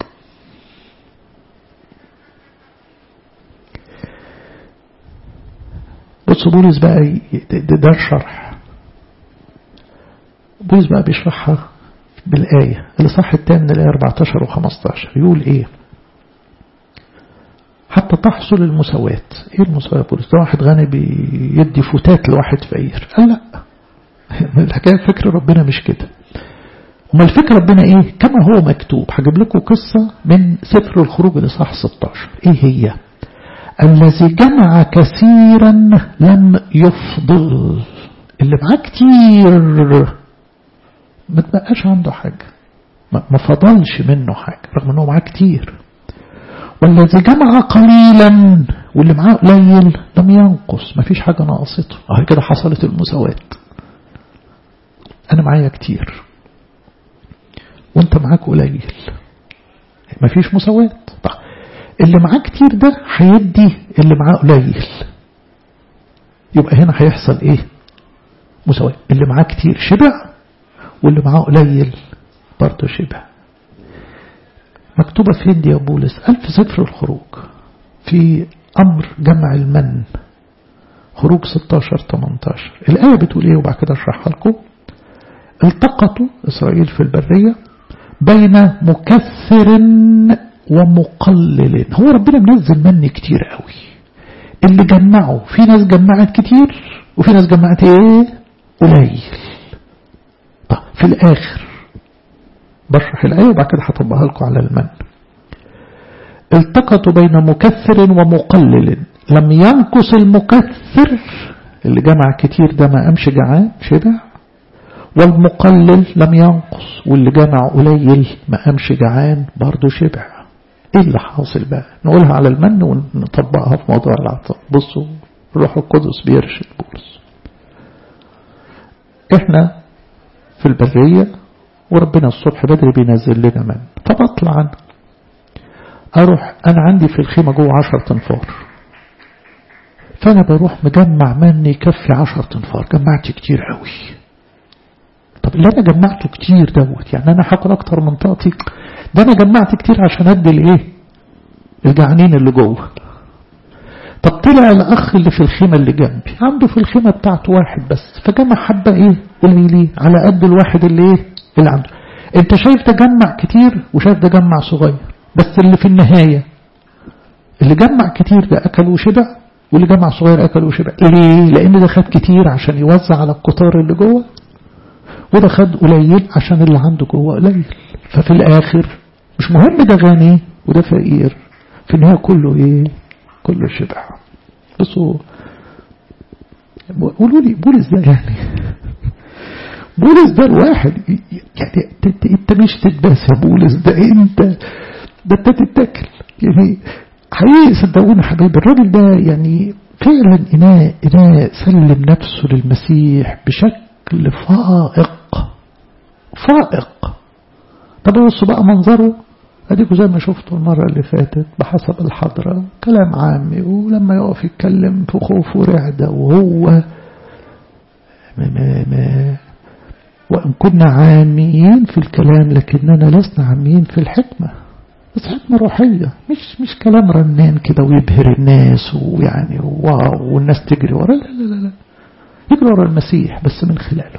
بص بولس بقى ده, ده الشرح بولس بقى بيشرحها بالآية اللي صح التاني من الآية 14 و 15 يقول إيه حتى تحصل المساواة إيه المساواة بولس ده واحد غني بيدي فتات لواحد فقير قال لا الحكاية فكر ربنا مش كده وما الفكر ربنا إيه كما هو مكتوب هجيب لكم قصة من سفر الخروج لصح 16 إيه هي الذي جمع كثيرا لم يفضل اللي معاه كتير ما تبقاش عنده حاجة ما فضلش منه حاجة رغم انه معاه كتير والذي جمع قليلا واللي معاه قليل لم ينقص ما فيش حاجة ناقصته اه كده حصلت المساواة انا معايا كتير وانت معاك قليل ما فيش مساواة طيب اللي معاه كتير ده هيدي اللي معاه قليل يبقى هنا هيحصل ايه مساواة اللي معاه كتير شبع واللي معاه قليل برضه شبع مكتوبة فين دي يا بولس قال في سفر الخروج في أمر جمع المن خروج 16 18 الآية بتقول إيه وبعد كده أشرحها لكم التقطوا إسرائيل في البرية بين مكثر ومقلل هو ربنا منزل من كتير قوي اللي جمعوا في ناس جمعت كتير وفي ناس جمعت ايه قليل طب في الاخر بشرح الآية وبعد كده هطبقها لكم على المن التقطوا بين مكثر ومقلل لم ينقص المكثر اللي جمع كتير ده ما قامش جعان شبع والمقلل لم ينقص واللي جمع قليل ما قامش جعان برضه شبع ايه اللي حاصل بقى نقولها على المن ونطبقها في موضوع العطاء بصوا الروح القدس بيرشد بولس احنا في البرية وربنا الصبح بدري بينزل لنا من فبطلع انا اروح انا عندي في الخيمة جوه عشر تنفار فانا بروح مجمع مني يكفي عشر تنفار جمعت كتير قوي طب اللي انا جمعته كتير دوت يعني انا هاكل اكتر من طاقتي ده انا جمعت كتير عشان ادي الايه الجعانين اللي جوه طب طلع الاخ اللي في الخيمة اللي جنبي عنده في الخيمة بتاعته واحد بس فجمع حبة ايه قليلين على قد الواحد اللي ايه اللي عنده انت شايف ده جمع كتير وشايف ده جمع صغير بس اللي في النهاية اللي جمع كتير ده اكل وشبع واللي جمع صغير اكل وشبع ليه لان ده خد كتير عشان يوزع على القطار اللي جوه وده خد قليل عشان اللي عنده جوه قليل ففي الاخر مش مهم ده غني وده فقير في النهاية كله ايه كله شبع بصوا قولوا لي بولس ده يعني بولس ده الواحد يعني انت مش تتباس يا بولس ده انت ده انت تتاكل يعني حقيقي صدقوني حبايبي الراجل ده يعني فعلا إناء إناء سلم نفسه للمسيح بشكل فائق فائق طب بصوا بقى منظره اديكوا زي ما شفتوا المرة اللي فاتت بحسب الحضرة كلام عامي ولما يقف يتكلم في خوف ورعدة وهو ما ما ما وإن كنا عاميين في الكلام لكننا لسنا عاميين في الحكمة بس حكمة روحية مش مش كلام رنان كده ويبهر الناس ويعني واو والناس تجري ورا لا لا لا لا يجري ورا المسيح بس من خلاله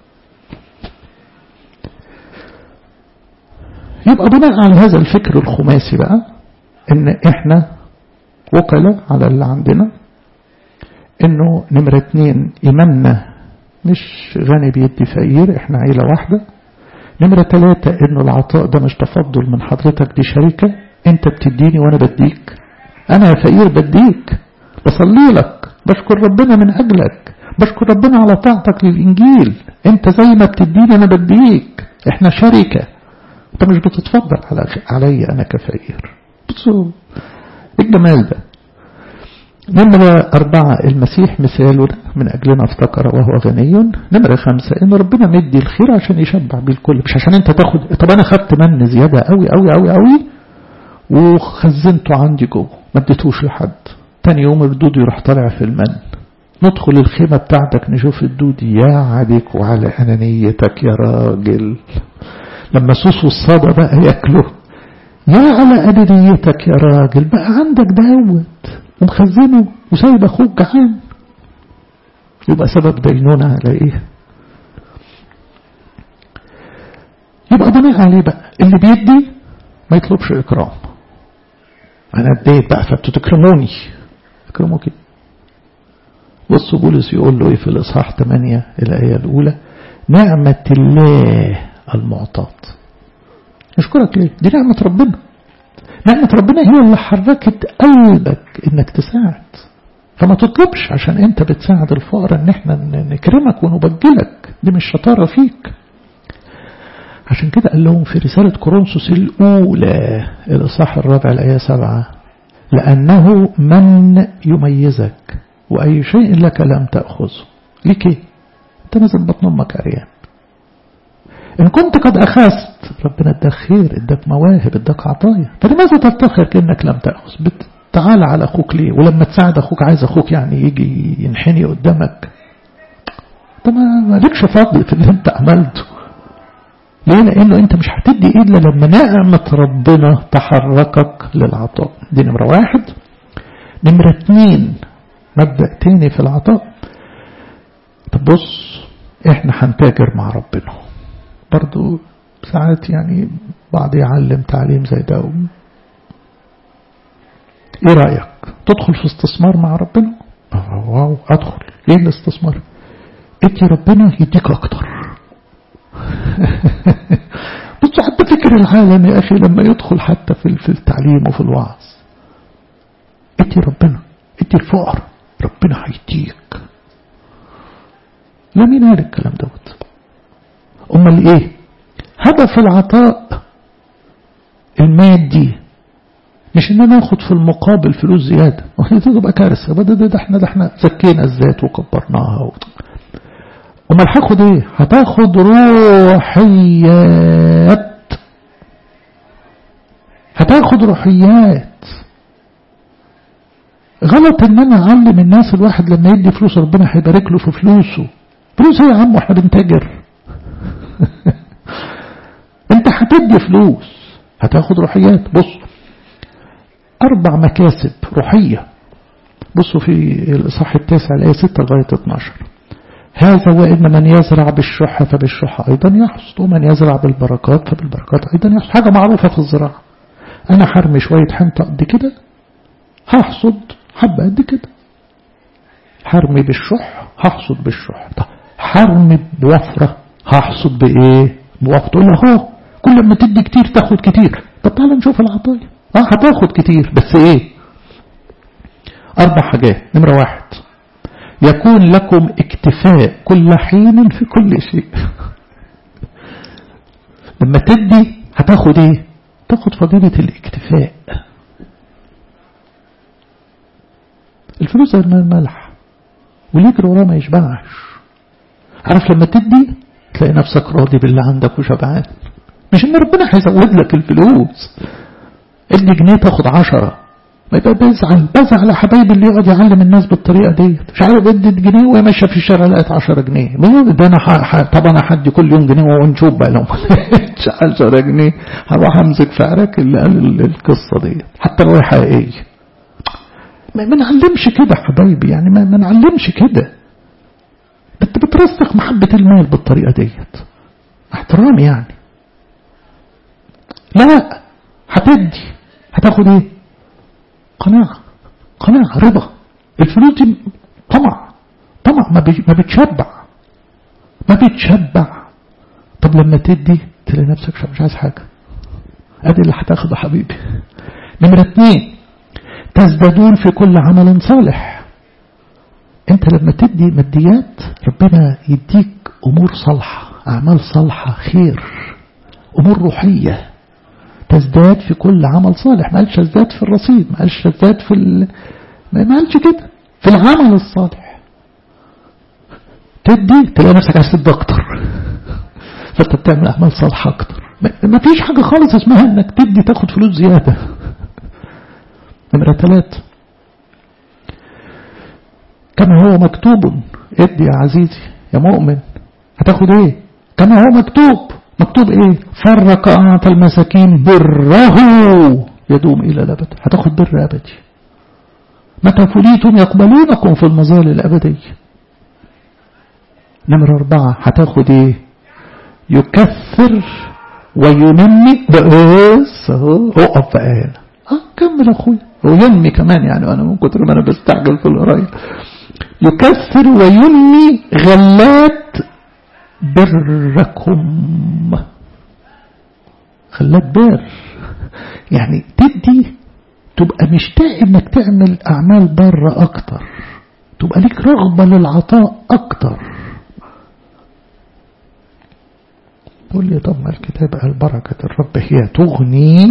يبقى بناء على هذا الفكر الخماسي بقى ان احنا وكلاء على اللي عندنا انه نمرة اتنين ايماننا مش غني بيدي فقير احنا عيلة واحدة نمرة ثلاثة انه العطاء ده مش تفضل من حضرتك دي شركة انت بتديني وانا بديك انا يا فقير بديك بصلي لك بشكر ربنا من اجلك بشكر ربنا على طاعتك للانجيل انت زي ما بتديني انا بديك احنا شركة انت مش بتتفضل على علي انا كفقير بصوا الجمال ده نمرة أربعة المسيح مثاله من أجلنا افتقر وهو غني نمرة خمسة إن ربنا مدي الخير عشان يشبع بيه الكل مش عشان أنت تاخد طب أنا خدت من زيادة أوي أوي أوي أوي وخزنته عندي جوه ما اديتوش لحد تاني يوم الدود يروح طالع في المن ندخل الخيمة بتاعتك نشوف الدود يا عليك وعلى أنانيتك يا راجل لما سوس والصادة بقى ياكله يا على أنانيتك يا راجل بقى عندك دوت ومخزنه وسايب أخوك جعان يبقى سبب دينونة على إيه يبقى بناء عليه بقى اللي بيدي ما يطلبش إكرام أنا اديت بقى فانتوا تكرموني اكرموا كده بصوا بولس يقول له إيه في الإصحاح 8 الآية الأولى نعمة الله المعطاة نشكرك ليه دي نعمة ربنا نعمة ربنا هي اللي حركت قلبك انك تساعد فما تطلبش عشان انت بتساعد الفقراء ان احنا نكرمك ونبجلك دي مش شطارة فيك عشان كده قال لهم في رسالة كورنثوس الأولى الإصحاح الرابع الآية سبعة لأنه من يميزك وأي شيء لك لم تأخذه ليك ايه انت نازل بطن امك عريان إن كنت قد أخذت ربنا اداك خير اداك مواهب اداك عطايا فلماذا تفتخر كأنك لم تأخذ تعال على أخوك ليه ولما تساعد أخوك عايز أخوك يعني يجي ينحني قدامك طب ما لكش فضل في اللي انت عملته ليه لأنه انت مش هتدي إلا لما نعمة ربنا تحركك للعطاء دي نمرة واحد نمرة اتنين مبدأ تاني في العطاء طب بص احنا هنتاجر مع ربنا برضو ساعات يعني بعض يعلم تعليم زي ده ايه رأيك تدخل في استثمار مع ربنا واو ادخل ايه الاستثمار ادي ربنا يديك اكتر بصوا حتى فكر العالم يا اخي لما يدخل حتى في في التعليم وفي الوعظ ادي ربنا ادي الفقر ربنا هيديك لا مين قال الكلام دوت امال ايه هدف العطاء المادي مش ان انا اخد في المقابل فلوس زياده دي تبقى كارثه ده, ده, ده احنا ده احنا زكينا الذات وكبرناها و... امال هاخد ايه هتاخد روحيات هتاخد روحيات غلط ان انا اعلم الناس الواحد لما يدي فلوس ربنا هيبارك له في فلوسه فلوس ايه يا عم واحنا بنتاجر انت هتدي فلوس هتاخد روحيات بص اربع مكاسب روحية بصوا في الاصحاح التاسع الايه 6 لغايه 12 هذا وإن من يزرع بالشح فبالشح أيضا يحصد ومن يزرع بالبركات فبالبركات أيضا يحصد حاجة معروفة في الزراعة أنا حرمي شوية حنطة قد كده هحصد حبة قد كده حرمي بالشح هحصد بالشح طب حرمي بوفرة هحصد بإيه بوفرة تقول له اهو كل ما تدي كتير تاخد كتير طب تعالى نشوف العطايا اه هتاخد كتير بس ايه اربع حاجات نمرة واحد يكون لكم اكتفاء كل حين في كل شيء لما تدي هتاخد ايه تاخد فضيلة الاكتفاء الفلوس زي الملح واللي يجري وراه ما يشبعش عارف لما تدي تلاقي نفسك راضي باللي عندك وشبعان مش ان ربنا هيزود لك الفلوس ادي جنيه تاخد عشرة ما يبقى بزعل بزعل يا حبايبي اللي يقعد يعلم الناس بالطريقه دي مش عارف ادت جنيه وهي ماشيه في الشارع لقت 10 جنيه ده انا ح... طب انا هدي كل يوم جنيه ونشوف بقى لو 10 جنيه هروح امسك في عراك اللي قال القصه دي حتى لو هي حقيقيه ما نعلمش كده حبايبي يعني ما, ما نعلمش كده انت بترسخ محبه المال بالطريقه ديت احترام يعني لا هتدي هتاخد ايه قناعة قناعة رضا الفلوس دي طمع طمع ما, ما بتشبع ما بتشبع طب لما تدي تلاقي نفسك مش عايز حاجة ادي اللي هتاخده حبيبي نمرة اتنين تزدادون في كل عمل صالح انت لما تدي ماديات ربنا يديك امور صالحة اعمال صالحة خير امور روحية تزداد في كل عمل صالح ما قالش تزداد في الرصيد ما قالش تزداد في ال... ما قالش كده في العمل الصالح تدي تلاقي نفسك عايز تدي اكتر فانت بتعمل اعمال صالحه اكتر ما فيش حاجه خالص اسمها انك تدي تاخد فلوس زياده نمره ثلاثة كما هو مكتوب ادي يا عزيزي يا مؤمن هتاخد ايه كما هو مكتوب مكتوب ايه فرق أعطى المساكين بره يدوم إلى الأبد هتاخد بر أبدي متى فليتم يقبلونكم في المظال الأبدية نمرة أربعة هتاخد ايه يكثر وينمي بس اهو اقف بقى هنا اه كمل اخويا وينمي كمان يعني انا من كتر ما انا بستعجل في القرايه يكثر وينمي غلات بركم خلاك بر يعني تدي تبقى مشتاق انك تعمل اعمال بره اكتر تبقى ليك رغبة للعطاء اكتر تقول لي طب ما الكتاب قال بركة الرب هي تغني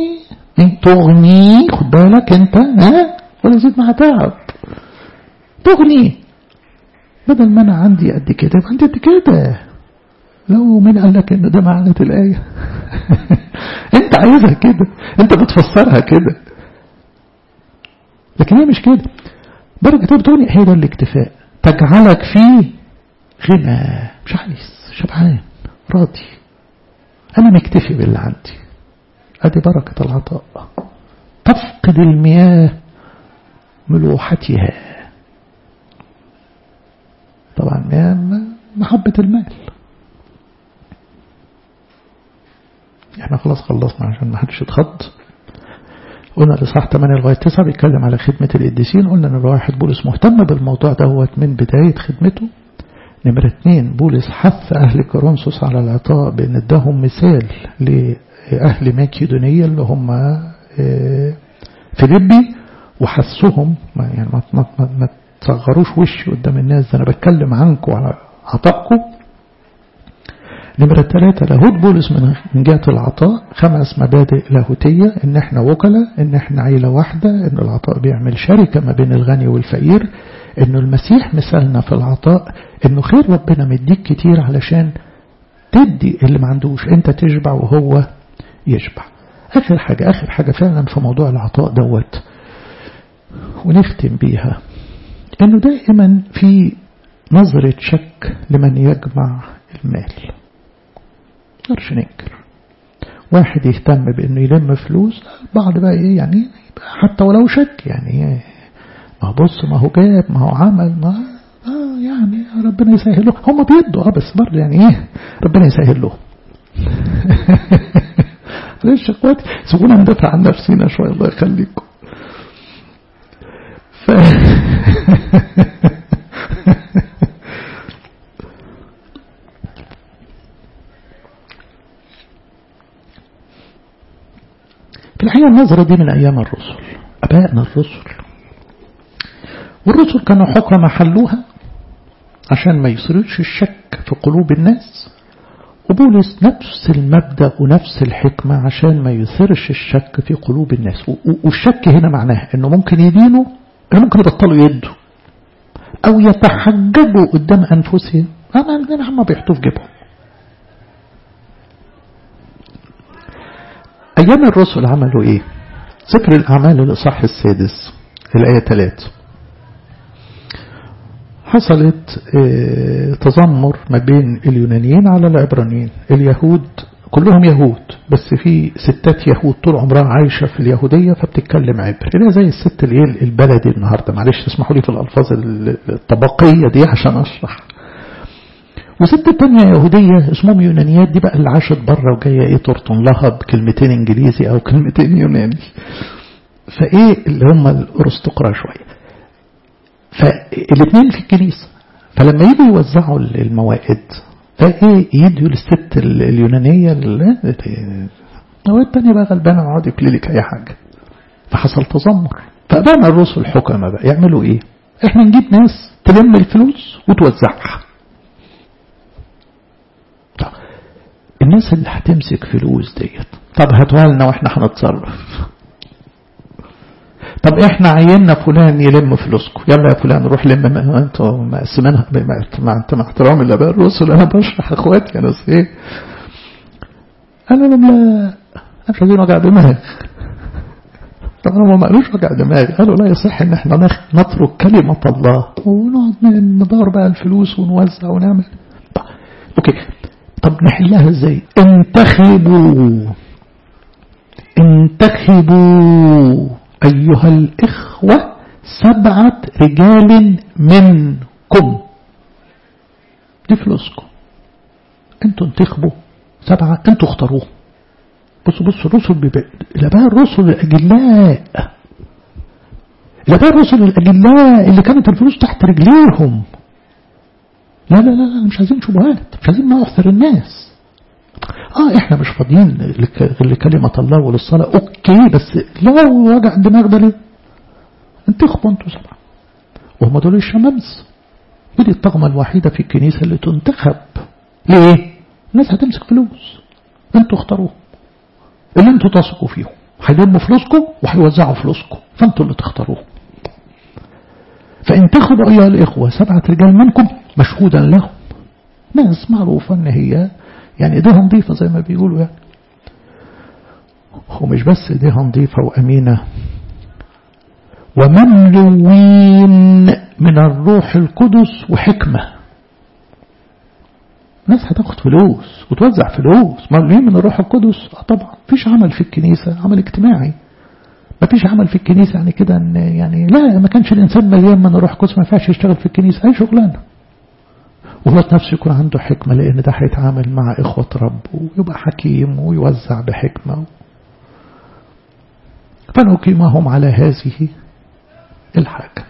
تغني خد بالك انت ها ولا زيد مع تعب تغني بدل ما انا عندي قد كده يبقى عندي قد كده لو مين قال لك ان ده معنى الآية انت عايزها كده انت بتفسرها كده لكن هي مش كده بركة بتقولي هي ده الاكتفاء تجعلك فيه غنى مش عايز شبعان راضي انا مكتفي باللي عندي ادي بركة العطاء تفقد المياه ملوحتها طبعا محبة المال احنا خلاص خلصنا عشان ما حدش يتخض قلنا الإصحاح 8 لغاية 9 بيتكلم على خدمة القديسين قلنا ان الواحد بولس مهتم بالموضوع دوت من بداية خدمته نمرة اثنين بولس حث أهل كورنثوس على العطاء بأن اداهم مثال لأهل ماكيدونية اللي هم فيليبي وحثهم يعني ما, ما, ما, ما تصغروش وشي قدام الناس ده أنا بتكلم عنكم وعلى عطائكم نمرة ثلاثة لاهوت بولس من جهة العطاء خمس مبادئ لاهوتية ان احنا وكلاء ان احنا عيلة واحدة ان العطاء بيعمل شركة ما بين الغني والفقير انه المسيح مثالنا في العطاء انه خير ربنا مديك كتير علشان تدي اللي ما عندوش انت تشبع وهو يشبع اخر حاجة اخر حاجة فعلا في موضوع العطاء دوت ونختم بيها انه دائما في نظرة شك لمن يجمع المال نقدرش ننكر واحد يهتم بانه يلم فلوس بعض بقى ايه يعني حتى ولو شك يعني ما بص ما هو جاب ما هو عمل ما آه يعني ربنا يسهل له هم بيدوا اه بس برضه يعني ايه ربنا يسهل له ليش اخواتي سيبونا ندافع عن نفسنا شويه الله يخليكم ف... في الحقيقة النظرة دي من أيام الرسل أبائنا الرسل والرسل كانوا حكم حلوها عشان ما يصيرش الشك في قلوب الناس وبولس نفس المبدأ ونفس الحكمة عشان ما يثيرش الشك في قلوب الناس والشك هنا معناه انه ممكن يدينوا انه ممكن يبطلوا يدوا او يتحججوا قدام انفسهم اما هم بيحطوا في جيبهم ايام الرسل عملوا ايه سفر الأعمال الإصحاح السادس الآية 3 حصلت تذمر ما بين اليونانيين على العبرانيين اليهود كلهم يهود بس في ستات يهود طول عمرها عايشة في اليهودية فبتتكلم عبري اللي زي الست اللي هي البلدي النهاردة معلش تسمحوا لي في الألفاظ الطبقية دي عشان أشرح وست تانية يهودية اسمهم يونانيات دي بقى اللي عاشت بره وجاية ايه ترطن لها بكلمتين انجليزي او كلمتين يوناني فايه اللي هم الارستقراء شوية فالاثنين في الكنيسة فلما يجوا يوزعوا الموائد فايه يدوا للست اليونانية مواد تانية بقى غلبانة وعاد يبلي لك اي حاجة فحصل تذمر فبقى الرسل الحكماء بقى يعملوا ايه احنا نجيب ناس تلم الفلوس وتوزعها الناس اللي هتمسك فلوس ديت طب هاتوها لنا واحنا هنتصرف طب احنا عيننا فلان يلم فلوسكم يلا يا فلان روح لم ما انتوا مقسمينها مع انت مع احترامي لباقي الرسل انا بشرح اخواتي انا ايه قالوا لهم لا مش عايزين وجع دماغ طبعا ما قالوش وجع دماغ قالوا لا يصح ان احنا نترك كلمة الله ونقعد ندور بقى الفلوس ونوزع ونعمل اوكي طب نحلها ازاي انتخبوا انتخبوا ايها الاخوة سبعة رجال منكم دي فلوسكم انتوا انتخبوا سبعة انتوا اختاروهم بصوا بصوا الرسل بيبقى الاباء الرسل الاجلاء الاباء الرسل الاجلاء اللي كانت الفلوس تحت رجليهم لا لا لا مش عايزين شبهات مش عايزين نعثر الناس اه احنا مش فاضيين لكلمة الله وللصلاة اوكي بس لا وجع الدماغ ده ليه انتخبوا انتوا سبعة وهم دول الشمامس ودي الطغمة الوحيدة في الكنيسة اللي تنتخب ليه الناس هتمسك فلوس انتوا اختاروهم اللي انتوا تثقوا فيهم هيلموا فلوسكم وهيوزعوا فلوسكم فانتوا اللي تختاروهم فانتخبوا أيها الإخوة سبعة رجال منكم مشهودا لهم ناس معروفة ان هي يعني ايديها نظيفة زي ما بيقولوا يعني ومش بس ايديها نظيفة وأمينة ومملوين من الروح القدس وحكمة ناس هتاخد فلوس وتوزع فلوس مملوين من الروح القدس اه طبعا مفيش عمل في الكنيسة عمل اجتماعي ما فيش عمل في الكنيسة يعني كده ان يعني لا ما كانش الإنسان مليان من الروح القدس ما ينفعش يشتغل في الكنيسة أي شغلانة وهو نفسه يكون عنده حكمة لأن ده هيتعامل مع إخوة رب ويبقى حكيم ويوزع بحكمة فنقيمهم على هذه الحاجة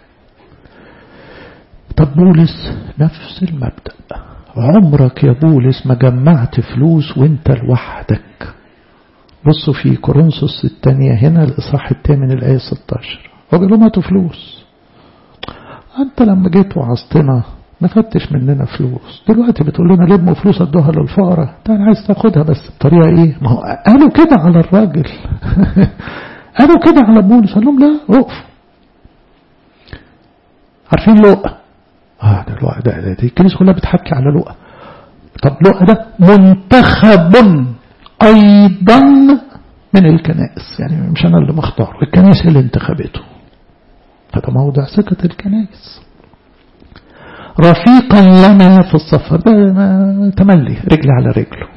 طب بولس نفس المبدأ عمرك يا بولس ما جمعت فلوس وانت لوحدك بصوا في كورنثوس الثانية هنا الإصحاح الثامن الآية 16 هو بيقول لهم هاتوا فلوس أنت لما جيت وعظتنا ما خدتش مننا فلوس دلوقتي بتقول لنا لموا فلوس ادوها للفقراء انت عايز تاخدها بس بطريقه ايه ما هو قالوا كده على الراجل قالوا كده على بولس قال لهم لا اقف عارفين لقى اه ده لقى ده, ده دي الكنيسه كلها بتحكي على لقى طب لقى ده منتخب ايضا من الكنائس يعني مش انا اللي مختاره الكنائس اللي انتخبته هذا موضع ثقه الكنائس رفيقا لنا في السفر تملي رجل على رجله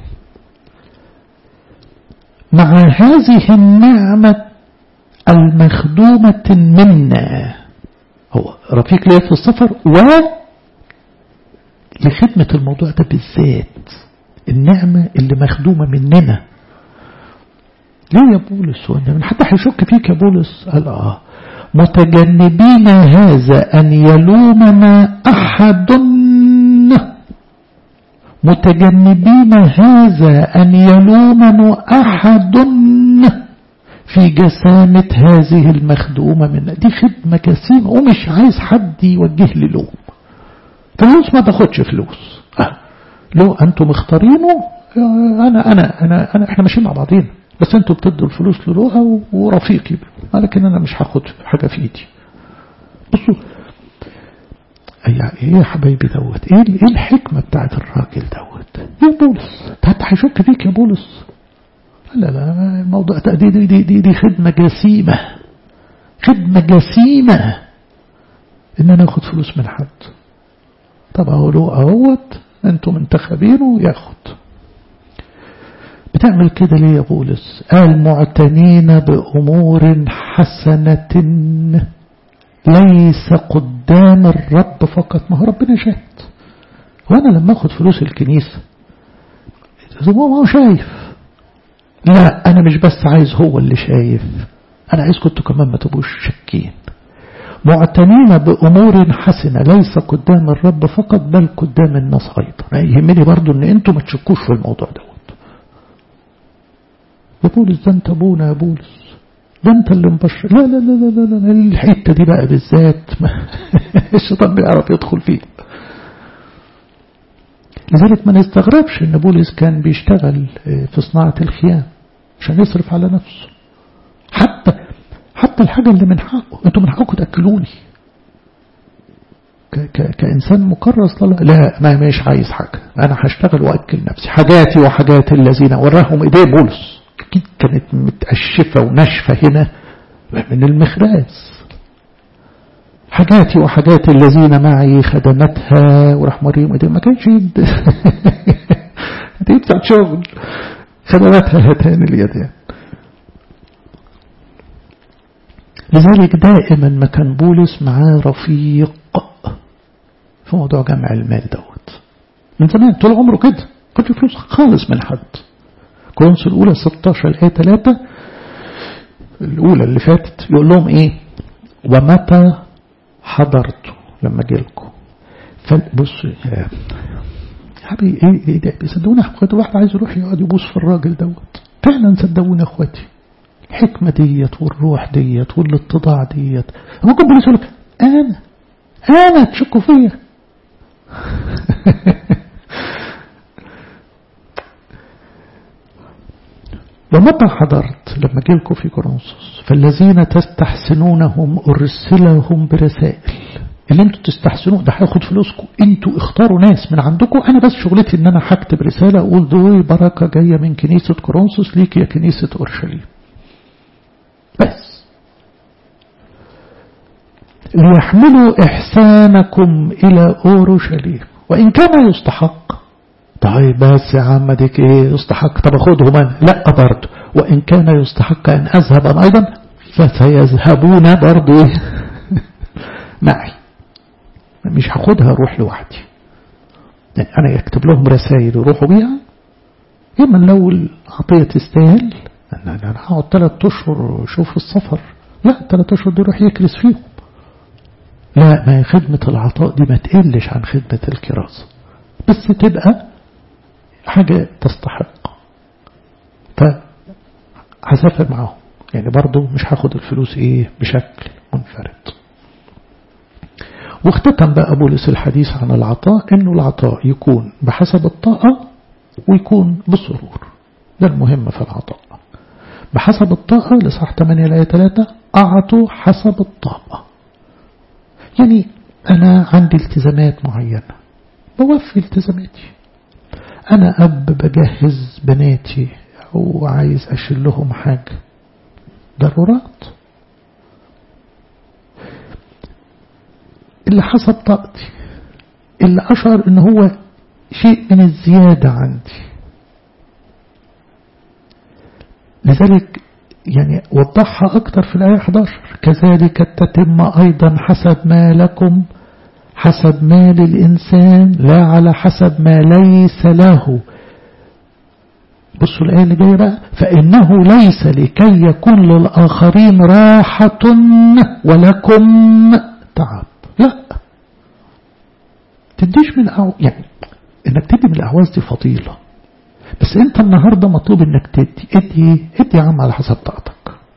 مع هذه النعمة المخدومة منا هو رفيق لي في السفر و لخدمة الموضوع ده بالذات النعمة اللي مخدومة مننا ليه يا بولس من حتى هيشك فيك يا بولس قال اه متجنبين هذا أن يلومنا أحد متجنبين هذا أن يلومنا أحد في جسامة هذه المخدومة منا دي خدمة كثيرة ومش عايز حد يوجه لي لوم فلوس ما تاخدش فلوس أه. لو أنتم مختارينه أنا أنا أنا أنا إحنا ماشيين مع بعضين بس انتوا بتدوا الفلوس للغة ورفيقي لكن انا مش هاخد حاجة في ايدي بصوا ايه يا حبايبي دوت ايه ايه الحكمة بتاعت الراجل دوت يا بولس حتى هيشك فيك يا بولس لا لا الموضوع دي دي دي, دي, دي خدمة جسيمة خدمة جسيمة ان انا اخد فلوس من حد طب اقولوا اهوت انتم منتخبينه ياخد بتعمل كده ليه يا بولس قال معتنين بأمور حسنة ليس قدام الرب فقط ما هو ربنا شاهد وانا لما اخد فلوس الكنيسة هو هو شايف لا انا مش بس عايز هو اللي شايف انا عايزكم انتوا كمان ما تبقوش شاكين معتنين بأمور حسنة ليس قدام الرب فقط بل قدام الناس أيضا يهمني برضو ان انتوا ما تشكوش في الموضوع دوت يا بولس ده انت ابونا يا بولس ده انت اللي مبشر لا لا لا لا لا, لا. الحتة دي بقى بالذات الشيطان بيعرف يدخل فيه لذلك ما نستغربش ان بولس كان بيشتغل في صناعة الخيام عشان يصرف على نفسه حتى حتى الحاجة اللي من حقه انتوا من حقكم تأكلوني ك ك كإنسان مكرس لا لا ما مش عايز حاجة أنا هشتغل وأكل نفسي حاجاتي وحاجات الذين وراهم إيديه بولس أكيد كانت متأشفة وناشفة هنا من المخراز حاجاتي وحاجات الذين معي خدمتها وراح مريم إيديه ما كانش يد دي بتاعت شغل خدمتها هاتان اليدين لذلك دائما ما كان بولس معاه رفيق في موضوع جمع المال دوت من زمان طول عمره كده كنت فلوس خالص من حد كورنثوس الأولى 16 الآية 3 الأولى اللي فاتت يقول لهم إيه ومتى حضرتوا لما جيلكم فبص يا حبيبي ايه ايه ده بيصدقوني اخواتي واحد عايز يروح يقعد يبوس في الراجل دوت فعلا صدقوني اخواتي الحكمة ديت والروح ديت والاتضاع ديت ممكن بوليس يقول لك انا انا تشكوا فيا ومتى حضرت لما جيلكم في كورنثوس فالذين تستحسنونهم ارسلهم برسائل اللي انتوا تستحسنوه ده هياخد فلوسكم انتوا اختاروا ناس من عندكم انا بس شغلتي ان انا هكتب رسالة اقول دول بركة جاية من كنيسة كورنثوس ليك يا كنيسة اورشليم بس ليحملوا إحسانكم إلى أورشليم وإن كان يستحق طيب بس يا عم ديك إيه يستحق طب أخذهم أنا لا برضه وإن كان يستحق أن أذهب أنا أيضا فسيذهبون برضه إيه معي مش هاخدها أروح لوحدي يعني أنا يكتب لهم رسائل يروحوا بيها إما لو العطية تستاهل أنا أنا هقعد ثلاث أشهر شوف السفر لا ثلاث أشهر دي يروح يكرس فيهم لا ما هي خدمة العطاء دي ما تقلش عن خدمة الكراسة بس تبقى حاجة تستحق فهسافر معاهم يعني برضو مش هاخد الفلوس ايه بشكل منفرد واختتم بقى بولس الحديث عن العطاء انه العطاء يكون بحسب الطاقة ويكون بسرور ده المهم في العطاء بحسب الطاقة لصح 8 الآية 3 أعطوا حسب الطاقة يعني أنا عندي التزامات معينة بوفي التزاماتي أنا أب بجهز بناتي أو عايز أشيل لهم حاجة ضرورات اللي حسب طاقتي اللي أشعر إن هو شيء من الزيادة عندي لذلك يعني وضحها أكتر في الآية 11 كذلك تتم أيضا حسب ما لكم حسب ما للإنسان لا على حسب ما ليس له بصوا الآية اللي جاية بقى فإنه ليس لكي يكون للآخرين راحة ولكم تعب لا تديش من أعو... يعني انك تدي من الأعواز دي فضيلة بس انت النهاردة مطلوب انك تدي ادي ادي يا عم على حسب طاقتك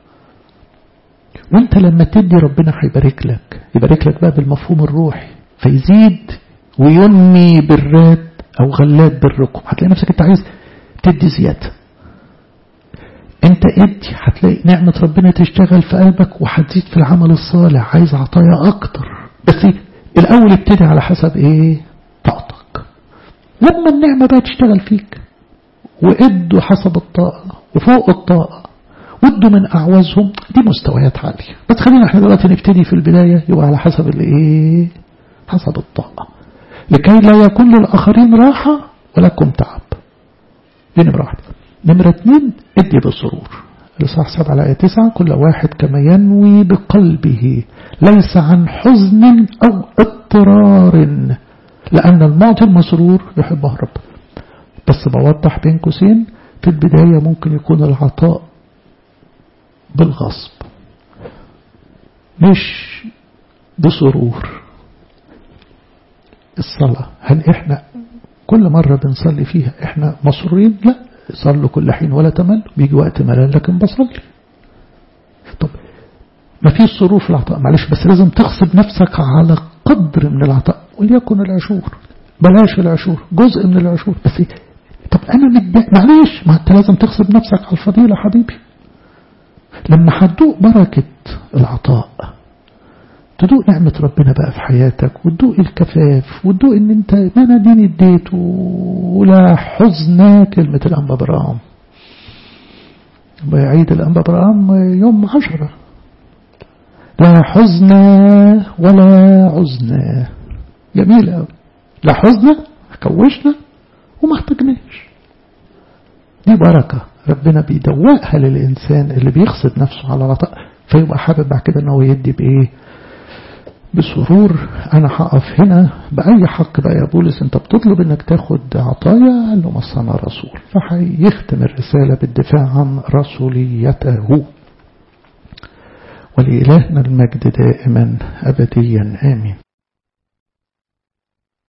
وانت لما تدي ربنا هيبارك لك يبارك لك بقى بالمفهوم الروحي فيزيد وينمي بالراد او غلات بركم هتلاقي نفسك انت عايز تدي زيادة انت ادي هتلاقي نعمة ربنا تشتغل في قلبك وهتزيد في العمل الصالح عايز عطايا اكتر بس الاول ابتدي على حسب ايه طاقتك لما النعمة بقى تشتغل فيك وادوا حسب الطاقة وفوق الطاقة وادوا من أعوازهم دي مستويات عالية بس خلينا احنا دلوقتي نبتدي في البداية يبقى على حسب الايه حسب الطاقة لكي لا يكون للآخرين راحة ولكم تعب دي نمرة واحدة نمرة اتنين ادي بسرور الإصحاح سبعة على آية تسعة كل واحد كما ينوي بقلبه ليس عن حزن أو اضطرار لأن المعطي المسرور يحبه رب بس بوضح بين قوسين في البداية ممكن يكون العطاء بالغصب مش بسرور الصلاة هل احنا كل مرة بنصلي فيها احنا مسرورين لا صلوا كل حين ولا تمل بيجي وقت ملل لكن بصلي طب ما فيش سرور في العطاء معلش بس لازم تغصب نفسك على قدر من العطاء وليكن العشور بلاش العشور جزء من العشور بس إيه؟ طب انا متضايق معلش ما انت لازم تغصب نفسك على الفضيلة حبيبي لما هتدوق بركة العطاء تدوق نعمة ربنا بقى في حياتك وتدوق الكفاف وتدوق ان انت ما انا ديني اديت ولا حزن كلمة الانبا برام بعيد الانبا برام يوم عشرة لا حزن ولا عزن جميل قوي لا حزن كوشنا وما احتاجناش دي بركة ربنا بيدوقها للإنسان اللي بيغصب نفسه على العطاء فيبقى حابب بعد كده انه يدي بإيه بسرور أنا هقف هنا بأي حق بقى يا بولس أنت بتطلب أنك تاخد عطايا قال له مصنع رسول فهيختم الرسالة بالدفاع عن رسوليته ولإلهنا المجد دائما أبديا آمين